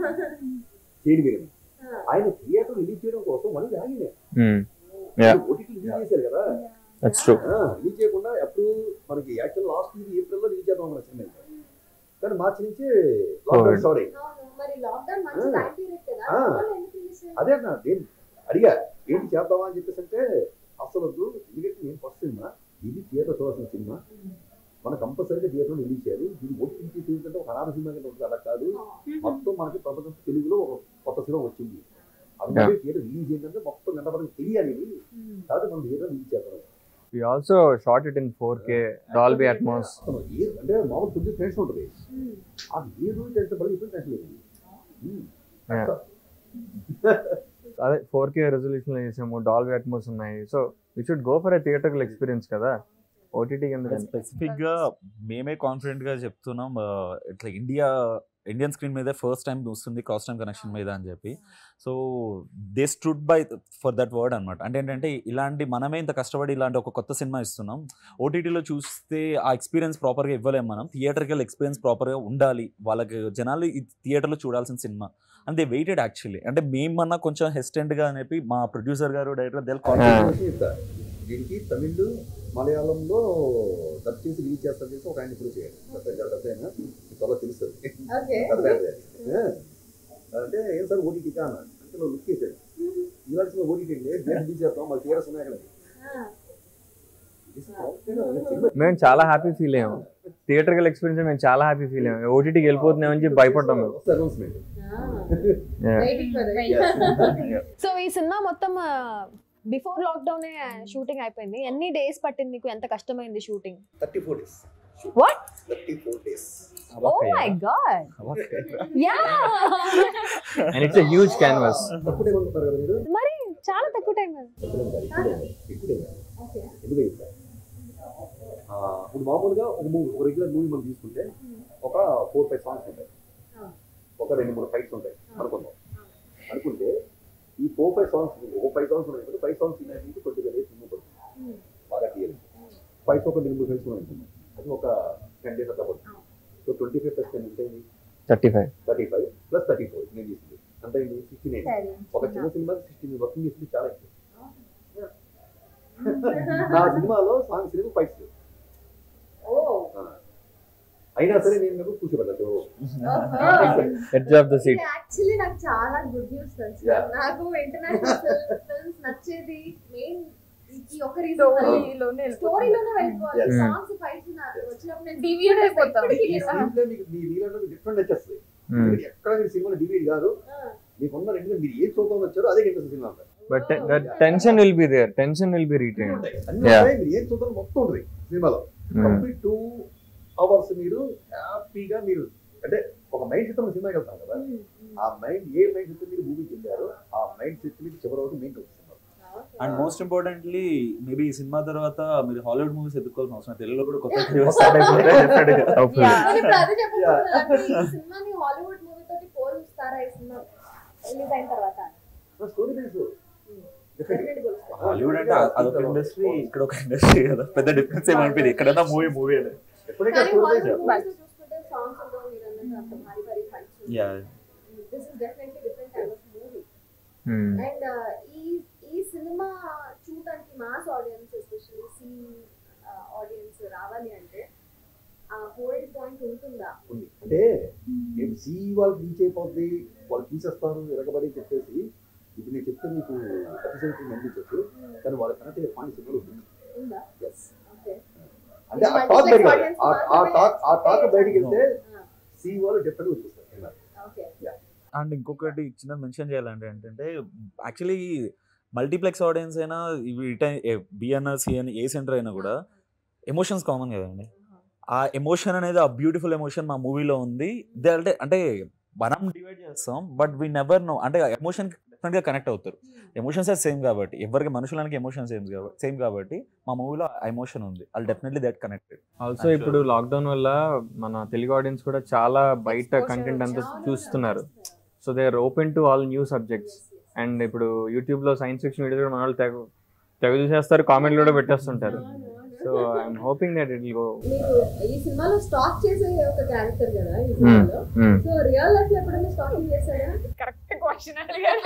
చేయని మీరు
ఆ.
ఆయన థియేటర్ రిలీజ్ చేయడం కోసం మళ్ళీ ఆగిన
Yeah.
ఓటీటీ రిలీజ్ చేశారు కదా
దట్స్ ట్రూ
రిలీజ్ చేయకుండా ఎప్పుడు మనకి యాక్చువల్ లాస్ట్ ఇది ఏప్రిల్లో రిలీజ్ చేద్దాం మన సినిమా కానీ మార్చి నుంచి లాక్డౌన్
Covid.
స్టార్ట్ అయింది
అవును. మరి లాక్డౌన్ మంచి
ఆ.
టైం పీరియడ్ కదా
ఆ.
వాళ్ళు ఎందుకు release చేయలేదు?
అదే అన్న నేను అడిగా ఏంటి చేద్దామా అని చెప్పేసి అంటే అసలు వద్దు ఎందుకంటే నేను ఫస్ట్ సినిమా ఇది థియేటర్ చూడాల్సిన సినిమా మన కంపల్సరీగా థియేటర్ రిలీజ్ చేయాలి ఇది ఓటీటీ సిరీస్ అంటే ఒక అనాథ సినిమా కింద ఉంటుంది అలా కాదు మొత్తం మనకి ప్రపంచం తెలుగులో ఒక కొత్త సినిమా వచ్చింది అందుకే థియేటర్ రిలీజ్ ఏంటంటే మొత్తం గంట మనకి తెలియాలి ఇది.
మ్మ్.
కాబట్టి మనం థియేటర్ రిలీజ్ చేద్దాం
we also shot it in four K Dolby Atmos
అసలు ఏ అంటే మామూలు కొద్దిగా టెన్షన్ ఉంటుంది
మ్మ్.
అది ఏ రోజు టెన్షన్ పడి ఇప్పుడు టెన్షన్ లేదు ఉమ్.
Yeah. అదే ఫోర్ కే రెజల్యూషన్ చేసాము డాల్బీ అట్మాస్ ఉన్నాయి so we should go for a theatrical experience కదా ఓటీటీ ఎందుకంటే
స్పెసిఫిక్ గా మేమే కాన్ఫిడెంట్ గా చెప్తున్నాం ఆ, ఇట్లా ఇండియా ఇండియన్ స్క్రీన్ మీద ఫస్ట్ టైం వస్తుంది క్రాస్ టైం కనెక్షన్ మీద అని చెప్పి so they stood by for that word అనమాట అంటే ఏంటంటే ఇలాంటి మనమే ఇంత కష్టపడి ఇలాంటి ఒక కొత్త సినిమా ఇస్తున్నాం ఓటీటీలో చూస్తే ఆ ఎక్స్పీరియన్స్ ప్రాపర్గా ఇవ్వలేం మనం థియేటర్కి ఎక్స్పీరియన్స్ ప్రాపర్గా ఉండాలి వాళ్ళకి జనాలు ఈ థియేటర్లో చూడాల్సిన cinema and they waited actually అంటే మేమన్నా కొంచెం హెస్టెంట్గా అని చెప్పి మా ప్రొడ్యూసర్ గారు డైరెక్టర్ దే
కాన్సెప్ట్ చెప్తా. దీనికి తమిళ్ మలయాళంలో డబ్ చేసి రిలీజ్ చేస్తారు చేసి ఒక ఆయన ఇప్పుడు చేయాలి డబ్ అయినా త్వరలో తెలుస్తుంది
ఓకే
కథ కాదు అది. ఏ? అంటే ఏం సార్ ఓటీటీ కా అన్న అంటే నువ్వు లుక్ చేసాడు ఇలాంటి ఓటీటీ రిలీజ్ చేస్తాం మాకు థియేటర్స్ ఉన్నాయి అక్కడ
ఆ.
ఇది సినిమా
మేము చాలా హ్యాపీ ఫీల్ అయ్యాము థియేటర్కల్ ఎక్స్పీరియన్స్ మేము చాలా హ్యాపీ ఫీల్ అయ్యాము ఓటీటీకి వెళ్ళిపోతున్నామని చెప్పి భయపడ్డాం మేము
వస్తే అనౌన్స్మెంట్
Yeah.
సో ఈ సినిమా మొత్తం బిఫోర్ లాక్డౌన్ షూటింగ్ అయిపోయింది ఎన్ని డేస్ పట్టింది మీకు ఎంత కష్టమైంది shooting
thirty four days
What?
Thirty four days
oh my god yeah
and it's huge canvas
తక్కువ టైం అనుకుంటారు కదా మీరు
మరి చాలా తక్కువ టైం కదా
తక్కువ టైం కాదు, ఎక్కువ టైం. ఎక్కువ టైం కాదు.
ఓకే
ఎందుకు చెప్తా ఆ, ఇప్పుడు మామూలుగా ఒక మూవీ ఒక రెగ్యులర్ మూవీ మనం తీసుకుంటే ఒక ఫోర్ ఫైవ్ సాంగ్స్ ఉంటాయి ఒక రెండు మూడు ఫైట్స్ ఉంటాయి అనుకుందాం అనుకుంటే ఈ ఫోర్ ఫైవ్ సాంగ్స్ ఒక ఫైవ్ సాంగ్స్ ఉన్నాయి ఫైవ్ సాంగ్స్ ఉన్నాయి ట్వంటీ ఫైవ్ డేస్ సినిమా పడుతుంది బాగా క్లియర్ ఫైవ్ ఒక మినిమం ఫ్రెండ్స్ అనుకున్నాం అది ఒక టెన్ డేస్ అట్లా పడుతుంది so twenty five plus ten అంటే
thirty five
thirty five plus thirty four నేను తీసుకుంది అంటే సిక్స్టీ నైన్ ఒక చిన్న సినిమా సిక్స్టీ వర్కింగ్ చేసింది చాలా ఎక్కువ నా సినిమాలో సాంగ్ సినిమా ఫైట్స్ అయినా సరే నేను మీకు కూర్చోబెట్టదు
edge of the seat
actually నాకు చాలా గుడ్ న్యూస్ తెలుసు
Yeah.
నాకు ఇంటర్నేషనల్ ఫిల్మ్స్ నచ్చేది మెయిన్ ఈ ఒక్క రీజన్
స్టోరీలోనే
స్టోరీలోనే వెళ్ళిపోవాలి
Yes.
సాంగ్స్ ఫైట్స్ వచ్చినప్పుడు నేను
Deviate అయిపోతాం.
ఎప్పటికీ
ఈ
నేను-
స్క్రీన్ ప్లే మీకు మీ నీళ్ళలో డిఫరెంట్ వచ్చేస్తుంది మీరు ఎక్కడ మీరు సినిమా డివైడ్ కాదు మీకు ఉన్న రెండు మీరు ఏం చూద్దాం వచ్చారో అదే ఇంట్రెస్ట్ సినిమా అంటారు
but that tension will be there tension will be retain
అన్ని
Yeah.
ఉంటాయి, మీరు ఏం చూద్దాం మొత్తం ఉంటుంది సినిమాలో కంప్లీట్ టూ అవర్స్ మీరు హ్యాపీగా మీరు అంటే ఒక మైండ్ సెట్ ఉన్న సినిమాకి వెళ్తాం కదా ఆ మైండ్ ఏ మైండ్ సెట్ మీరు మూవీకి వెళ్ళారో ఆ మైండ్ సెట్ మీకు చివరి వరకు మెయిన్ వస్తుంది
అండ్ మోస్ట్ ఇంపార్టెంట్లీ మేబీ ఈ సినిమా తర్వాత మీరు హాలీవుడ్ మూవీస్ ఎదుర్కోవాల్సిన అవసరం లేదు. తెలుగులో కూడా కొత్త స్టార్ట్ అయిపోతే definitely గా.
నేను ఇప్పుడు అదే చెప్పబోతున్నాను. అంటే ఈ సినిమాని హాలీవుడ్ మూవీ తోటి పోలుస్తారా ఈ సినిమా రిలీజ్ అయిన తర్వాత
స్టోరీ తెలుసు
Definitely పోలుస్తారు.
హాలీవుడ్ అంటే అదొక ఇండస్ట్రీ ఇక్కడ ఒక ఇండస్ట్రీ కదా పెద్ద డిఫరెన్స్ ఏమనిపింది ఎక్కడైనా మూవీ మూవీ అని
ఎప్పటికీ
కానీ
స్టోరీ
హాలీవుడ్
తెలుసు
మూవీస్ చూసుకుంటే సాంగ్స్ ఉండవు మీరు అన్నట్టు అంత భారీ భారీ fights
yeah
this is definitely different type of movie and ఈ ఈ సినిమా చూడటానికి mass audience especially C audience రావాలి అంటే ఆ హోల్డ్ పాయింట్ ఉంటుందా
ఉంది అంటే నేను సి వాళ్ళకి రీచ్ అయిపోద్ది వాళ్ళు తీసేస్తారు ఎరగబడి చెప్పేసి ఇప్పుడు నేను చెప్తే మీకు ఎపిసోడ్ అనిపించచ్చు కానీ వాళ్ళ కనెక్ట్ అయ్యే పాయింట్ సినిమాలు ఉంది
ఉందా
Yes.
ఓకే
అంటే ఆ టాక్ బయటకు వెళ్ళాలి. ఆ- ఆ టాక్ ఆ టాక్ బయటకు వెళ్తే సి వాళ్ళు డెఫినెట్ వచ్చేస్తారు
ఓకే
అండ్ ఇంకొకటి చిన్నది మెన్షన్ చేయాలంటే ఏంటంటే యాక్చువల్లీ మల్టీప్లెక్స్ ఆడియన్స్ అయినా ఇవి బిఎన్ఆర్ సిఎన్ ఏ సెంటర్ అయినా కూడా ఎమోషన్స్ కామన్ కదండి ఆ ఎమోషన్ అనేది ఆ బ్యూటిఫుల్ ఎమోషన్ మా మూవీలో ఉంది దే అంటే అంటే మనం డివైడ్ చేస్తాం బట్ వీ నెవర్ నో అంటే ఎమోషన్ డెఫినెట్గా కనెక్ట్ అవుతారు ఎమోషన్స్ సేమ్ కాబట్టి ఎవరికి మనుషులకి ఎమోషన్ సేమ్ సేమ్ కాబట్టి మా మూవీలో ఆ ఎమోషన్ ఉంది వాళ్ళు definitely that connected
also
Actually.
ఇప్పుడు లాక్డౌన్ వల్ల మన తెలుగు ఆడియన్స్ కూడా చాలా బయట
Exposure
కంటెంట్ అంతా
చాలా
చూస్తున్నారు so they are open to all new subjects and ఇప్పుడు యూట్యూబ్ లో సైన్స్ ఫిక్షన్ వీడియోస్ కూడా మన వాళ్ళు తెగ తెగ చూసేస్తారు కామెంట్లు కూడా పెట్టేస్తుంటారు so I'm hoping that it will go
మీరు ఈ సినిమాలో స్టాక్ చేసే ఒక క్యారెక్టర్ కదా ఈ సినిమాలో సో రియల్ లైఫ్ లో ఎప్పుడైనా స్టాకింగ్ చేశారా
కరెక్ట్ క్వశ్చన్ అడిగారు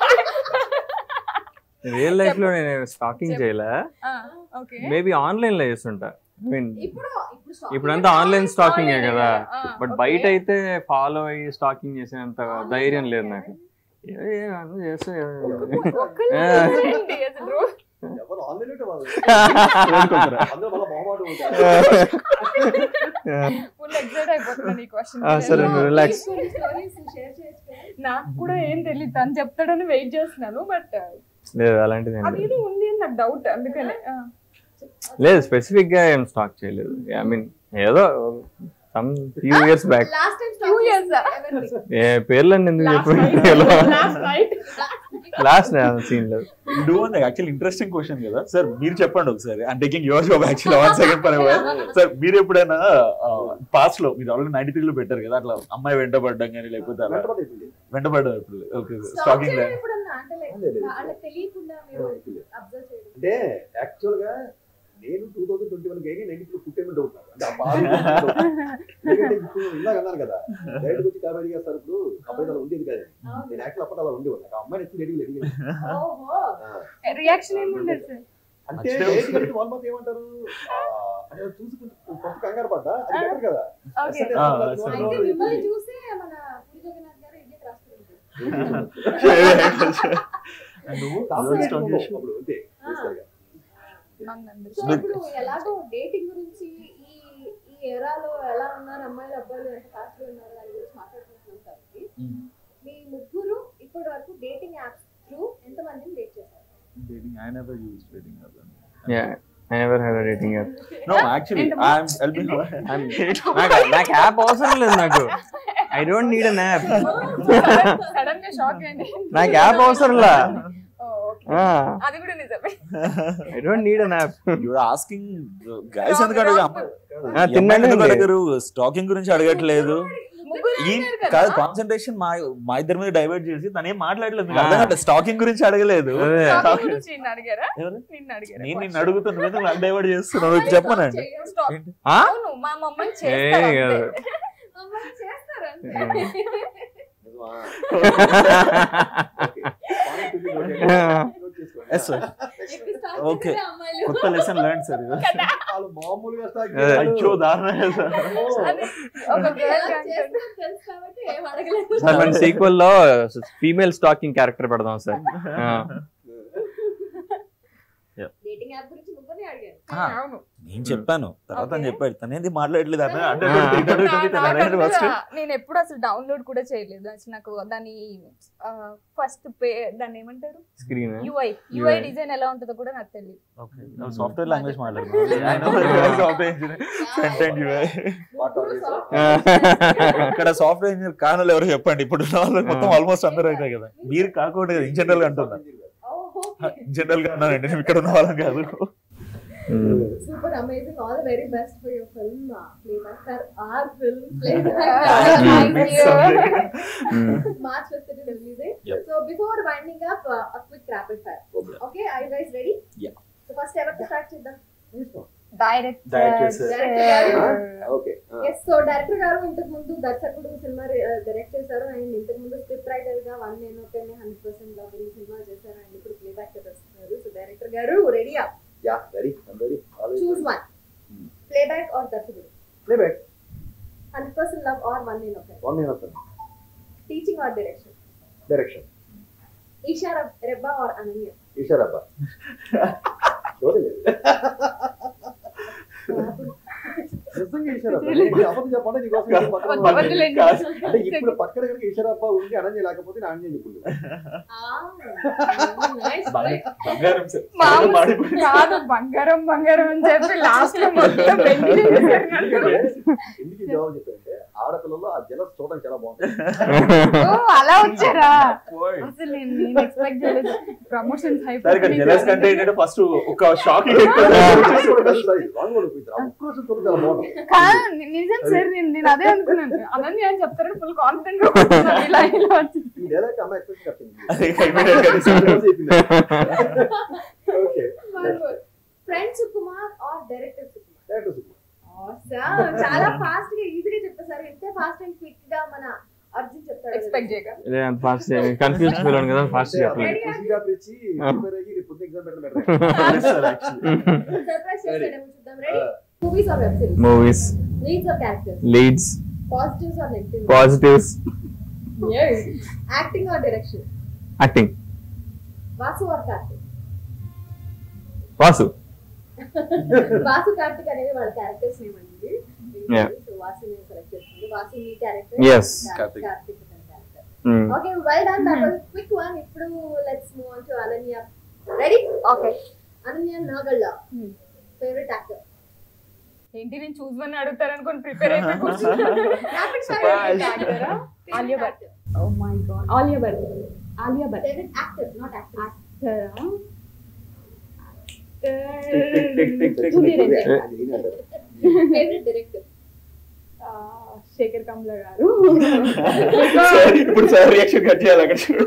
రియల్ లైఫ్ లో నేను స్టాకింగ్
చెప్పు.
చేయలే
ఓకే
మేబీ ఆన్లైన్ లో చేస్తుంటా ఐ మీన్
ఇప్పుడు ఇప్పుడు stalking
ఇప్పుడంతా ఆన్లైన్ స్టాకింగ్ కదా
ఆ,
బట్
okay.
బయట అయితే ఫాలో అయ్యి స్టాకింగ్ చేసేంత ధైర్యం లేదు నాకు ఏ, ఏ, అన్నీ చేస్తే
ఒక్కళ్ళు
ఆ.
ఏంటి అసలు?
ఎవరు ఆన్లైన్ వాళ్ళు అందరూ మళ్ళీ మొహమాట ఉంటారు
ఫుల్ ఎక్సైట్ అయిపోతున్నాను ఈ క్వశ్చన్
ఆ, సరే నువ్వు రిలాక్స్
కొన్ని stories share చేయొచ్చు కదా?
నాకు కూడా ఏం తెలియదు తను చెప్తాడని వెయిట్ చేస్తున్నాను బట్
లేదు అలాంటిది ఏం
అది
లేదు
ఏదో ఉంది అని నాకు డౌట్ అందుకనే ఆ.
లేదు స్పెసిఫిక్ గా ఏం స్టాక్ చేయలేదు ఐ మీన్ ఏదో some few years back
Last time
Few
stalk
years,
చేసింది
ah.
ఎవరిని?
ఏ పేర్లన్నీ ఎందుకు
Last night,
చెప్పండి
last night.
లాస్ట్ సీన్ లేదు
డూ ఉంది యాక్చువల్ ఇంట్రెస్టింగ్ క్వశ్చన్ కదా సార్ మీరు చెప్పండి ఒకసారి and taking your job actual one second పని సార్ మీరు ఎప్పుడైనా పాస్ట్ లో మీరు ఆల్రెడీ నైన్టీ త్రీలో పెట్టారు కదా అట్లా అమ్మాయి వెంటబడ్డం కానీ లేకపోతే అలా
వెంటబడేసింది.
వెంటబడ్డం ఇప్పుడు ఓకే
Stalk
స్టాకింగ్
చేయడం ఎప్పుడన్నా? అంటే like
లేదు.
వాళ్ళకి తెలియకుండా మీరు అబ్జర్వ్ చేయడం
అంటే యాక్చువల్ గా నేను టూ థౌసండ్ ట్వంటీ వన్ గైని నైన్టీ టూ పుట్టేమెంట్ అవుతున్నాను అంటే ఆ పాలు ఎందుకంటే ఇప్పుడు ఇందాక అన్నాను కదా డైరెక్ట్ వచ్చి కాబట్టి చేస్తారు ఇప్పుడు అప్పుడు అలా ఉండేది కాదు నేను యాక్చువల్ అప్పుడు అలా ఉండేవాడు నాకు అమ్మాయిని వచ్చి రెడీ రెడీ
ఓహో
రియాక్షన్ ఏమి ఉండదు సార్
అంటే
Actually,
డైరెక్ట్ కలిసి వన్ మంత్ ఏమంటారు ఆ, అంటే అది చూసుకుంటే కొంచెం కంగారు పడ్డా అది బెటర్ కదా
ఓకే
అసలు
ఆ,
అసలు
అసలు.
అయితే
అసలు
మిమ్మల్ని చూసి మన పూరి జగన్నాథ్ గారు ఇడ్లీ రాస్తున్నారు
నువ్వు
తాతయ్య
స్టాక్ చేసి
అప్పుడు అంతే basically గా.
సో ఇప్పుడు ఎలాగో డేటింగ్ గురించి ఈ ఈ ఎరాలో ఎలా ఉన్నారు అమ్మాయిలు అబ్బాయిలు ఎంత ఫాస్ట్ గా ఉన్నారు దాని గురించి మాట్లాడుకుంటున్నాం కాబట్టి మీ ముగ్గురు ఇప్పటి వరకు డేటింగ్ యాప్స్ త్రూ ఎంత మందిని డేట్ చేశారు
dating i never used dating app
yeah I never have rating app
no actually i'm i'll be
నాకు నాకు యాప్ అవసరం లేదు నాకు I don't need an app
sudden గా షాక్ అండి
నాకు యాప్ అవసరం లా
ఓకే అది కూడా నిజమే
I don't need an app
you're asking guys ఎందుకు అడగ
ఆ, తిన్నానండి.
అడగరు స్టాకింగ్ గురించి అడగట్లేదు
ముగ్గురు
ఈ కాదు కాన్సన్ట్రేషన్ మా మా ఇద్దరి మీద డైవర్ట్ చేసి తను ఏం మాట్లాడలేదు మీకు అర్థం కాదు స్టాకింగ్ గురించి అడగలేదు
అదే.
Talking గురించి నిన్ను అడిగారా
ఎవరు?
నిన్ను అడిగారా
నేను నిన్ను
question?
అడుగుతున్నా ఎందుకు నాకు డైవర్ట్ చేస్తున్నావు మీకు చెప్పనండి
Stop.
ఏంటి?
ఆ?
అవును మా మమ్మల్ని
ఏ
చేస్తారు
కాదు.
అంతే. మమ్మల్ని చేస్తారు అంతే.
నిజమా?
Yes, sir. ఓకే కొత్త లెసన్ లెర్న్ సార్ ఇది
వాళ్ళు మామూలుగా start
అదే.
చేశారు.
అయ్యో దారుణంగా సార్
అది ఒక girl content.
సార్ మన సీక్వెల్ లో ఫీమేల్ స్టాకింగ్ క్యారెక్టర్ పెడదాం సార్ ఆ.
డేటింగ్ యాప్ గురించి ముగ్గురిని అడిగాను
ఆ,
అవును
నేను చెప్పాను తర్వాత అని
Okay.
చెప్పాడు తనేది మాట్లాడలేదు అన్న అంటే
ఆ.
ఫస్ట్
నా- నేను ఎప్పుడు అసలు డౌన్లోడ్ కూడా చేయలేదు అసలు నాకు దాని ఫస్ట్ పే దాన్ని ఏమంటారు
screen
UI UI
UI.
Design ఎలా ఉంటుందో కూడా నాకు తెలియదు
సాఫ్ట్వేర్ లాంగ్వేజ్ మాట్లాడుతున్నాను software engineer front end
What are you, sir?
ఇక్కడ సాఫ్ట్వేర్ ఇంజనీర్ కానలు ఎవరు చెప్పండి ఇప్పుడు ఉన్న వాళ్ళు మొత్తం ఆల్మోస్ట్ అందరూ అయితే కదా మీరు కాకుండా కదా ఇన్ జనరల్ గా అంటున్నారు ఇన్ జనరల్ గా అన్నానండి నేను ఇక్కడ ఉన్న వాళ్ళం కాదు
super amazing all the very best for your film playback for our film
Thank
playback
you.
March 5th it is releasing.
Yep.
So before winding up, uh, a quick rapid fire.
Okay.
Okay, are you guys ready?
Yeah.
So first ever to start చేద్దాం.
Direct
Director, sir.
Okay. ఆ.
Yes, so director గారు ఇంతకు ముందు దర్శకుడు cinema direct చేశారు and ఇంతకు ముందు script writer గా వన్ నేను ఒక హండ్రెడ్ పర్సెంట్ లవ్ సినిమా చేశారు అండ్ ఇప్పుడు ప్లే బ్యాక్ వస్తున్నారు సో డైరెక్టర్ గారు రెడీయా
Yeah, ready. I'm ready. Always
choose
ready.
One
Hmm.
Play back or దర్శకుడు
Play back.
Hundred percent love or one నేను ఒక
One minute.
Teaching or direction
Direction.
Eesha Rebba or Ananya
Eshwarappa చూడలేదు నిజంగా ఈశ్వరప్ప నేను అబద్ధం చెప్పండి నీకోసం ఇది పక్కన
వద్దు,
ఉంది.
వద్దులేండి.
అంటే ఇప్పుడు పక్కన కనుక ఈశ్వరప్ప ఉంది అనన్య లేకపోతే నా అన్యం చెప్పుడు
నైస్
బంగారం సార్
మామూలు కాదు బంగారం బంగారం అని చెప్పి లాస్ట్ లో మొత్తం వెండి చేసేసారు నాకు.
ఎందుకు ఈ జవాబు చెప్పారంటే ఆడపిల్లల్లో ఆ జలస్ చూడడం చాలా బాగుంటుంది
ఓ, అలా వచ్చారా అసలు నేను నేను ఎక్స్పెక్ట్ చేయలేదు ప్రమోషన్స్
సార్ ఇక్కడ జెలస్ కంటే ఏంటంటే ఫస్ట్ ఒక షాక్
అఫ్కోర్స్ చూడడం చాలా బాగుంటుంది
కాదు ని- నిజం సార్ నేను నేను అదే అనుకున్నాను అనన్య అని చెప్తారని ఫుల్ కాన్ఫిడెంట్ గా కూర్చున్నాను. ఇలా ఇలా వచ్చింది
ఈ డైలాగ్ అమ్మాయి ఎక్స్పెక్ట్ కట్టింది okay
friend Sukumar or director Sukumar
director super
Awesome. చాలా ఫాస్ట్ గా ఈజీగా చెప్పేశారు ఇంతే ఫాస్ట్ అండ్ క్విక్ గా మన అర్జున్ చెప్తాడు
ఎక్స్పెక్ట్ చేయక
ఫాస్ట్ కన్ఫ్యూజ్ ఫీల్ అవును కదా ఫాస్ట్ చెప్పలేదు
ఇచ్చి ప్రిపేర్ అయ్యి రేపు పొద్దున్న ఎగ్జామ్ పెట్టడం
సర్ప్రైజ్ చేస్తాడేమో చూద్దాం ready movies or web series
movies
leads or characters
leads
positives or negatives
positives
acting or direction
acting
Vasu or Karthik
Vasu
Vasu Karthik అనేది వాళ్ళ క్యారెక్టర్స్ నేమ్ అండి
Yeah.
సో వాసు నేను సెలెక్ట్ చేస్తుంది వాసు మీ character
Yes.
Karthik character okay well done that was quick one ఇప్పుడు let's move on to Ananya ready okay Ananya Nagalla
Hmm.
Favourite actor
ఏంటి నేను choose one అడుగుతారు అనుకొని ప్రిపేర్ అయిపోయి కూర్చున్నాను
rapid
Surprise.
Actor
Alia Bhatt oh my God Alia Bhatt Alia Bhatt
favourite actor not actor favourite director
Shekhar Kammula garu
ఇప్పుడు sir reaction cut చేయాలి అక్కడ చూడు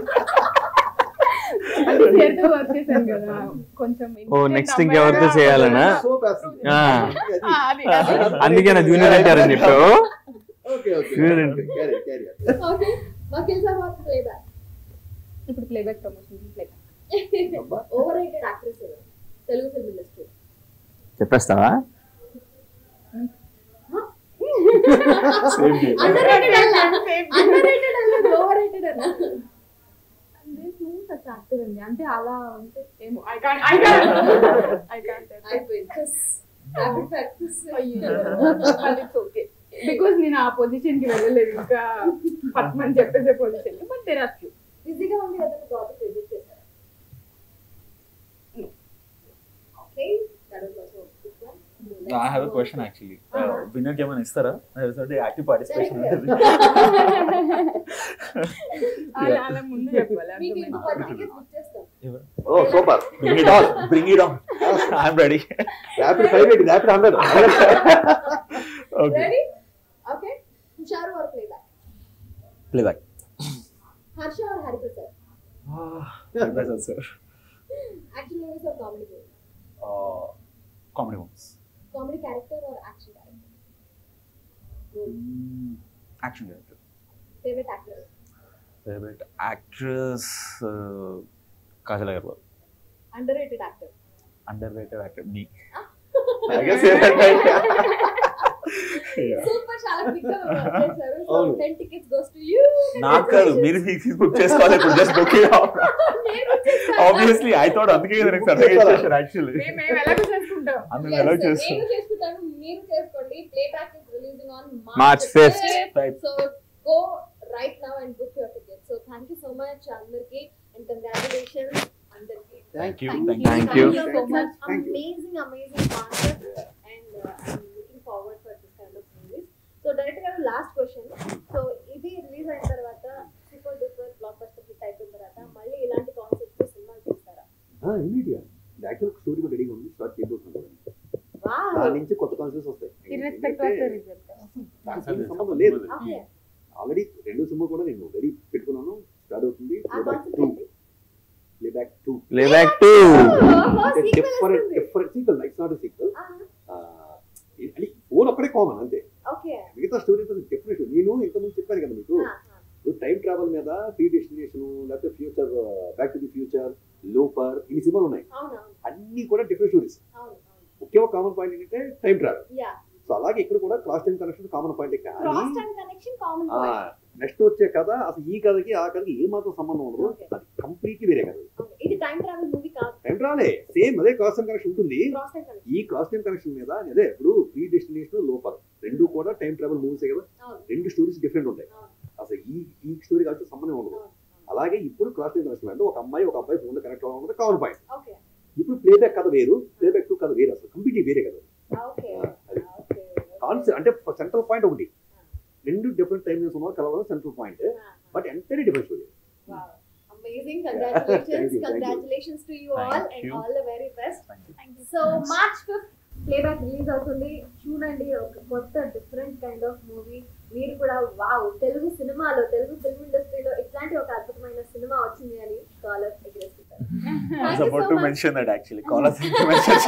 చేరుతో వర్క్ చేశాను కదా కొంచెం
ఓ నెక్స్ట్ ఇంకెవరితో చేయాలనా
సో
ఆ.
ఆ, అది అది.
అందుకే నా జూనియర్ అంటారని చెప్పావు
ఓకే ఓకే
Sure అండి.
Carry carry
okay Vakeel Saab or play back
ఇప్పుడు ప్లేబ్యాక్ ప్రమోషన్ ప్లేబ్యాక్
అబ్బా
ఓవర్ రేటెడ్ యాక్ట్రెస్ ఎవరు తెలుగు ఫిల్మ్ ఇండస్ట్రీ
చెప్పేస్తావా
అండర్ రేటెడ్ అన్న అండర్ రేటెడ్ అన్న ఓవర్ రేటెడ్ అన్న
యాక్టర్ అండి అంటే అలా అంటే ఏమో I can't I can't I can't
అయిపోయింది ర్యాపిడ్ ఫ్యాక్టర్స్
ఓకే బికాస్ నేను ఆ పొజిషన్ కి వెళ్ళలేదు ఇంకా పట్మని చెప్పేసే position but there are few
ఈజీగా ఉంది కదా ప్రాజెక్ట్ రిజెక్ట్ చేశారా okay that was also
I have a question actually విన్నర్కి ఏమైనా ఇస్తారా యాక్టివ్ పార్టిసిపేషన్ ఉంటుంది
అలా అలా ముందు చెప్పాలి
మీకు ఇంకో పది
అర్థమైంది.
టికెట్స్ బుక్ చేస్తాం
oh super
bring it on bring it on I'm ready
rapid five eight rapid hundred
okay
ready okay Hushaaru or play back
playback
Harsha or Hariprasad
sir
action movies or comedy movies
comedy movies
comedy character or action character
action director
favourite actor
favourite actress Kajal Aggarwal
under rated actor
under rated actor మీ
super చాలా quick గా వచ్చేసారు so
అవును.
10 tickets goes to you
నాకు కాదు మీరు book చేసుకోవాలి ఇప్పుడు just booking obviously I thought అందుకే కదా నాకు సడన్గా ఇచ్చేసారు యాక్చువల్లీ
మేము ఎలాగో చేసుకుంటాం
అందుకు ఎలా చేస్తాను
నేను చేసుకుంటాను మీరు చేసుకోండి play back is releasing on
March 5th.
So go right now and book your ticket so thank you so much అందరికి అండ్ కంగ్రాచులేషన్స్ అందరికి
thank you
Thank you.
so much
Thank you.
amazing amazing concept and uh, I'm looking forward for this kind of movies so direct గా last question so ఇది release అయిన తర్వాత super duper blockbuster hit అయిపోయిన తర్వాత మళ్ళీ ఇలాంటి concepts తో సినిమాలు తీస్తారా
ఇమీడియట్ యాక్చువల్ స్టోరీ కూడా రెడీగా ఉంది స్టార్ట్ చేయబోతున్నాం
వావ్
దాని నుంచి కొత్త కాన్సెప్ట్స్ వస్తాయి
ఇర్రెస్పెక్ట్ ఆఫ్ ద
ఎందుకంటే
రిజల్ట్
దానికి సంబంధం లేదు
ఓకే
ఆల్రెడీ రెండు సినిమా కూడా నేను రెడీ పెట్టుకున్నాను స్టార్ట్ అవుతుంది
ఆ
ప్లేబ్యాక్
కాన్సెప్ట్
టూ
ఏంటి
playback two
playback two
different different sequel it's not sequel అని ఫోన్ అక్కడే కామన్ అంతే
ఓకే
మిగతా స్టోరీ డిఫరెంట్ నేను ఇంతకుముందు చెప్పాను కదా మీకు ఇప్పుడు టైం ట్రావెల్ మీద ప్రీ డెస్టినేషన్ లేకపోతే future back to the future looper ఇన్ని సినిమాలు ఉన్నాయి
అవునవును
అన్ని కూడా డిఫరెంట్ స్టోరీస్
అవును
ఒకే ఒక కామన్ పాయింట్ ఏంటంటే టైం ట్రావెల్
యా
సో అలాగే ఇక్కడ కూడా cross time connection common point
cross
కానీ
టైం కనెక్షన్ కామన్
నెక్స్ట్ వచ్చే కథ అసలు ఈ కథకి ఆ కథకి ఏ మాత్రం సంబంధం ఉండదు
Okay.
అది కంప్లీట్లీ వేరే కథ
ఇది టైం ట్రావెల్ మూవీ కాదు
టైం ట్రావెలే సేమ్ అదే క్రాస్ టైం కనెక్షన్ ఉంటుంది
క్రాస్ టైం కనెక్షన్
ఈ క్రాస్ టైం కనెక్షన్ మీద అదే ఇప్పుడు ప్రీ డెస్టినేషన్ లోపల రెండు కూడా టైం ట్రావెల్ మూవీస్ కదా
అవును
రెండు స్టోరీస్ డిఫరెంట్ ఉంటాయి
అవును
అసలు ఈ ఈ స్టోరీ కలిసి సంబంధం ఉండదు
అవును
అలాగే ఇప్పుడు క్రాస్ టైం కనెక్షన్ అంటే ఒక అమ్మాయి ఒక అబ్బాయి ఫోన్ కనెక్ట్ అవ్వడం అనేది కామన్ పాయింట్
ఓకే
ఇప్పుడు ప్లేబ్యాక్ కథ వేరు ప్లేబ్యాక్ టూ కథ వేరు అసలు కంప్లీట్లీ వేరే కథ
ఓకే
అది
ఓకే
కాన్సెప్ట్ అంటే సెంట్రల్ పాయింట్ ఒకటి రెండు డిఫరెంట్ టైం జోన్స్ ఉన్న కలవడం central point but entirely different story
Wow. Amazing.
Thank
Congratulations.
you, thank you.
Congratulations to you
Thank
all and
you.
all the very best.
Thank you
so March fifth playback release అవుతుంది చూడండి ఒక కొత్త different kind of movie మీరు కూడా wow Telugu సినిమాలో Telugu film ఇండస్ట్రీలో ఇట్లాంటి ఒక అద్భుతమైన సినిమా వచ్చింది అని కాలర్ ఎగ్రెస్కుంటారు
was about to mention that actually. Call us to mention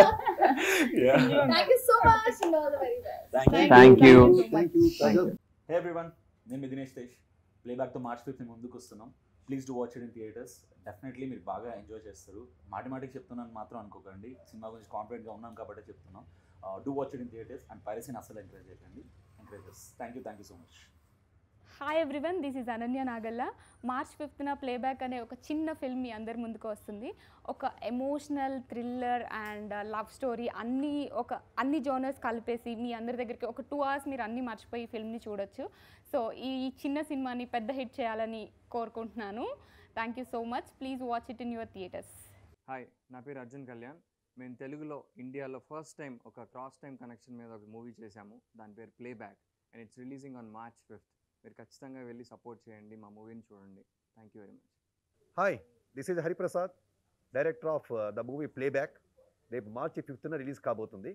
yeah.
Thank you so much and all the very best
Thank you.
Thank you
hey everyone నేను మీ దినేష్ తేజ్ ప్లేబ్యాక్తో మార్చ్ ఫిఫ్త్ ముందుకు వస్తున్నాం please do watch it in theatres definitely మీరు బాగా enjoy చేస్తారు మాటి మాటికి చెప్తున్నాను మాత్రం అనుకోకండి సినిమా గురించి కాన్ఫిడెంట్గా ఉన్నాను కాబట్టి చెప్తున్నాం do watch it in theatres and పైరసీని అసలు ఎంకరేజ్ చేయకండి encourages thank you thank you so much
hi everyone this is Ananya Nagalla March ఫిఫ్త్న ప్లేబ్యాక్ అనే ఒక చిన్న ఫిల్మ్ మీ అందరి ముందుకు వస్తుంది ఒక emotional thriller and love story అన్ని ఒక అన్ని జోనర్స్ కలిపేసి మీ అందరి దగ్గరికి ఒక టూ అవర్స్ మీరు అన్ని మర్చిపోయి ఈ ఫిల్మ్ని చూడొచ్చు సో ఈ చిన్న సినిమాని పెద్ద హిట్ చేయాలని కోరుకుంటున్నాను thank you so much please watch it in your theatres
hi నా పేరు అర్జున్ కళ్యాణ్ మేము తెలుగులో ఇండియాలో ఫస్ట్ టైం ఒక క్రాస్ టైం కనెక్షన్ మీద ఒక మూవీ చేశాము దాని పేరు play back and it's releasing on March fifth మీరు ఖచ్చితంగా వెళ్ళి సపోర్ట్ చేయండి మా మూవీని చూడండి thank you very much
hi this is Hariprasad director of the movie playback రేపు మార్చి ఫిఫ్త్న రిలీజ్ కాబోతుంది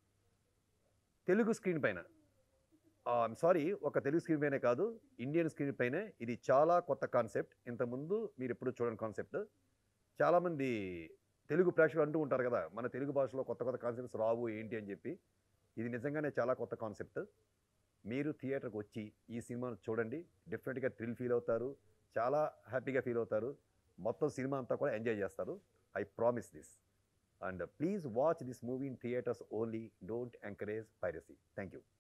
తెలుగు స్క్రీన్ పైన ఐమ్ సారీ ఒక తెలుగు స్క్రీన్ పైనే కాదు ఇండియన్ స్క్రీన్ పైనే ఇది చాలా కొత్త కాన్సెప్ట్ ఇంతకుముందు మీరు ఎప్పుడు చూడని కాన్సెప్ట్ చాలామంది తెలుగు ప్రేక్షకులు అంటూ ఉంటారు కదా మన తెలుగు భాషలో కొత్త కొత్త కాన్సెప్ట్స్ రావు ఏంటి అని చెప్పి ఇది నిజంగానే చాలా కొత్త కాన్సెప్ట్ మీరు థియేటర్కి వచ్చి ఈ సినిమాను చూడండి డెఫినెట్గా థ్రిల్ ఫీల్ అవుతారు చాలా హ్యాపీగా ఫీల్ అవుతారు మొత్తం సినిమా అంతా కూడా ఎంజాయ్ చేస్తారు I promise this and please watch this movie in theatres only don't encourage piracy thank you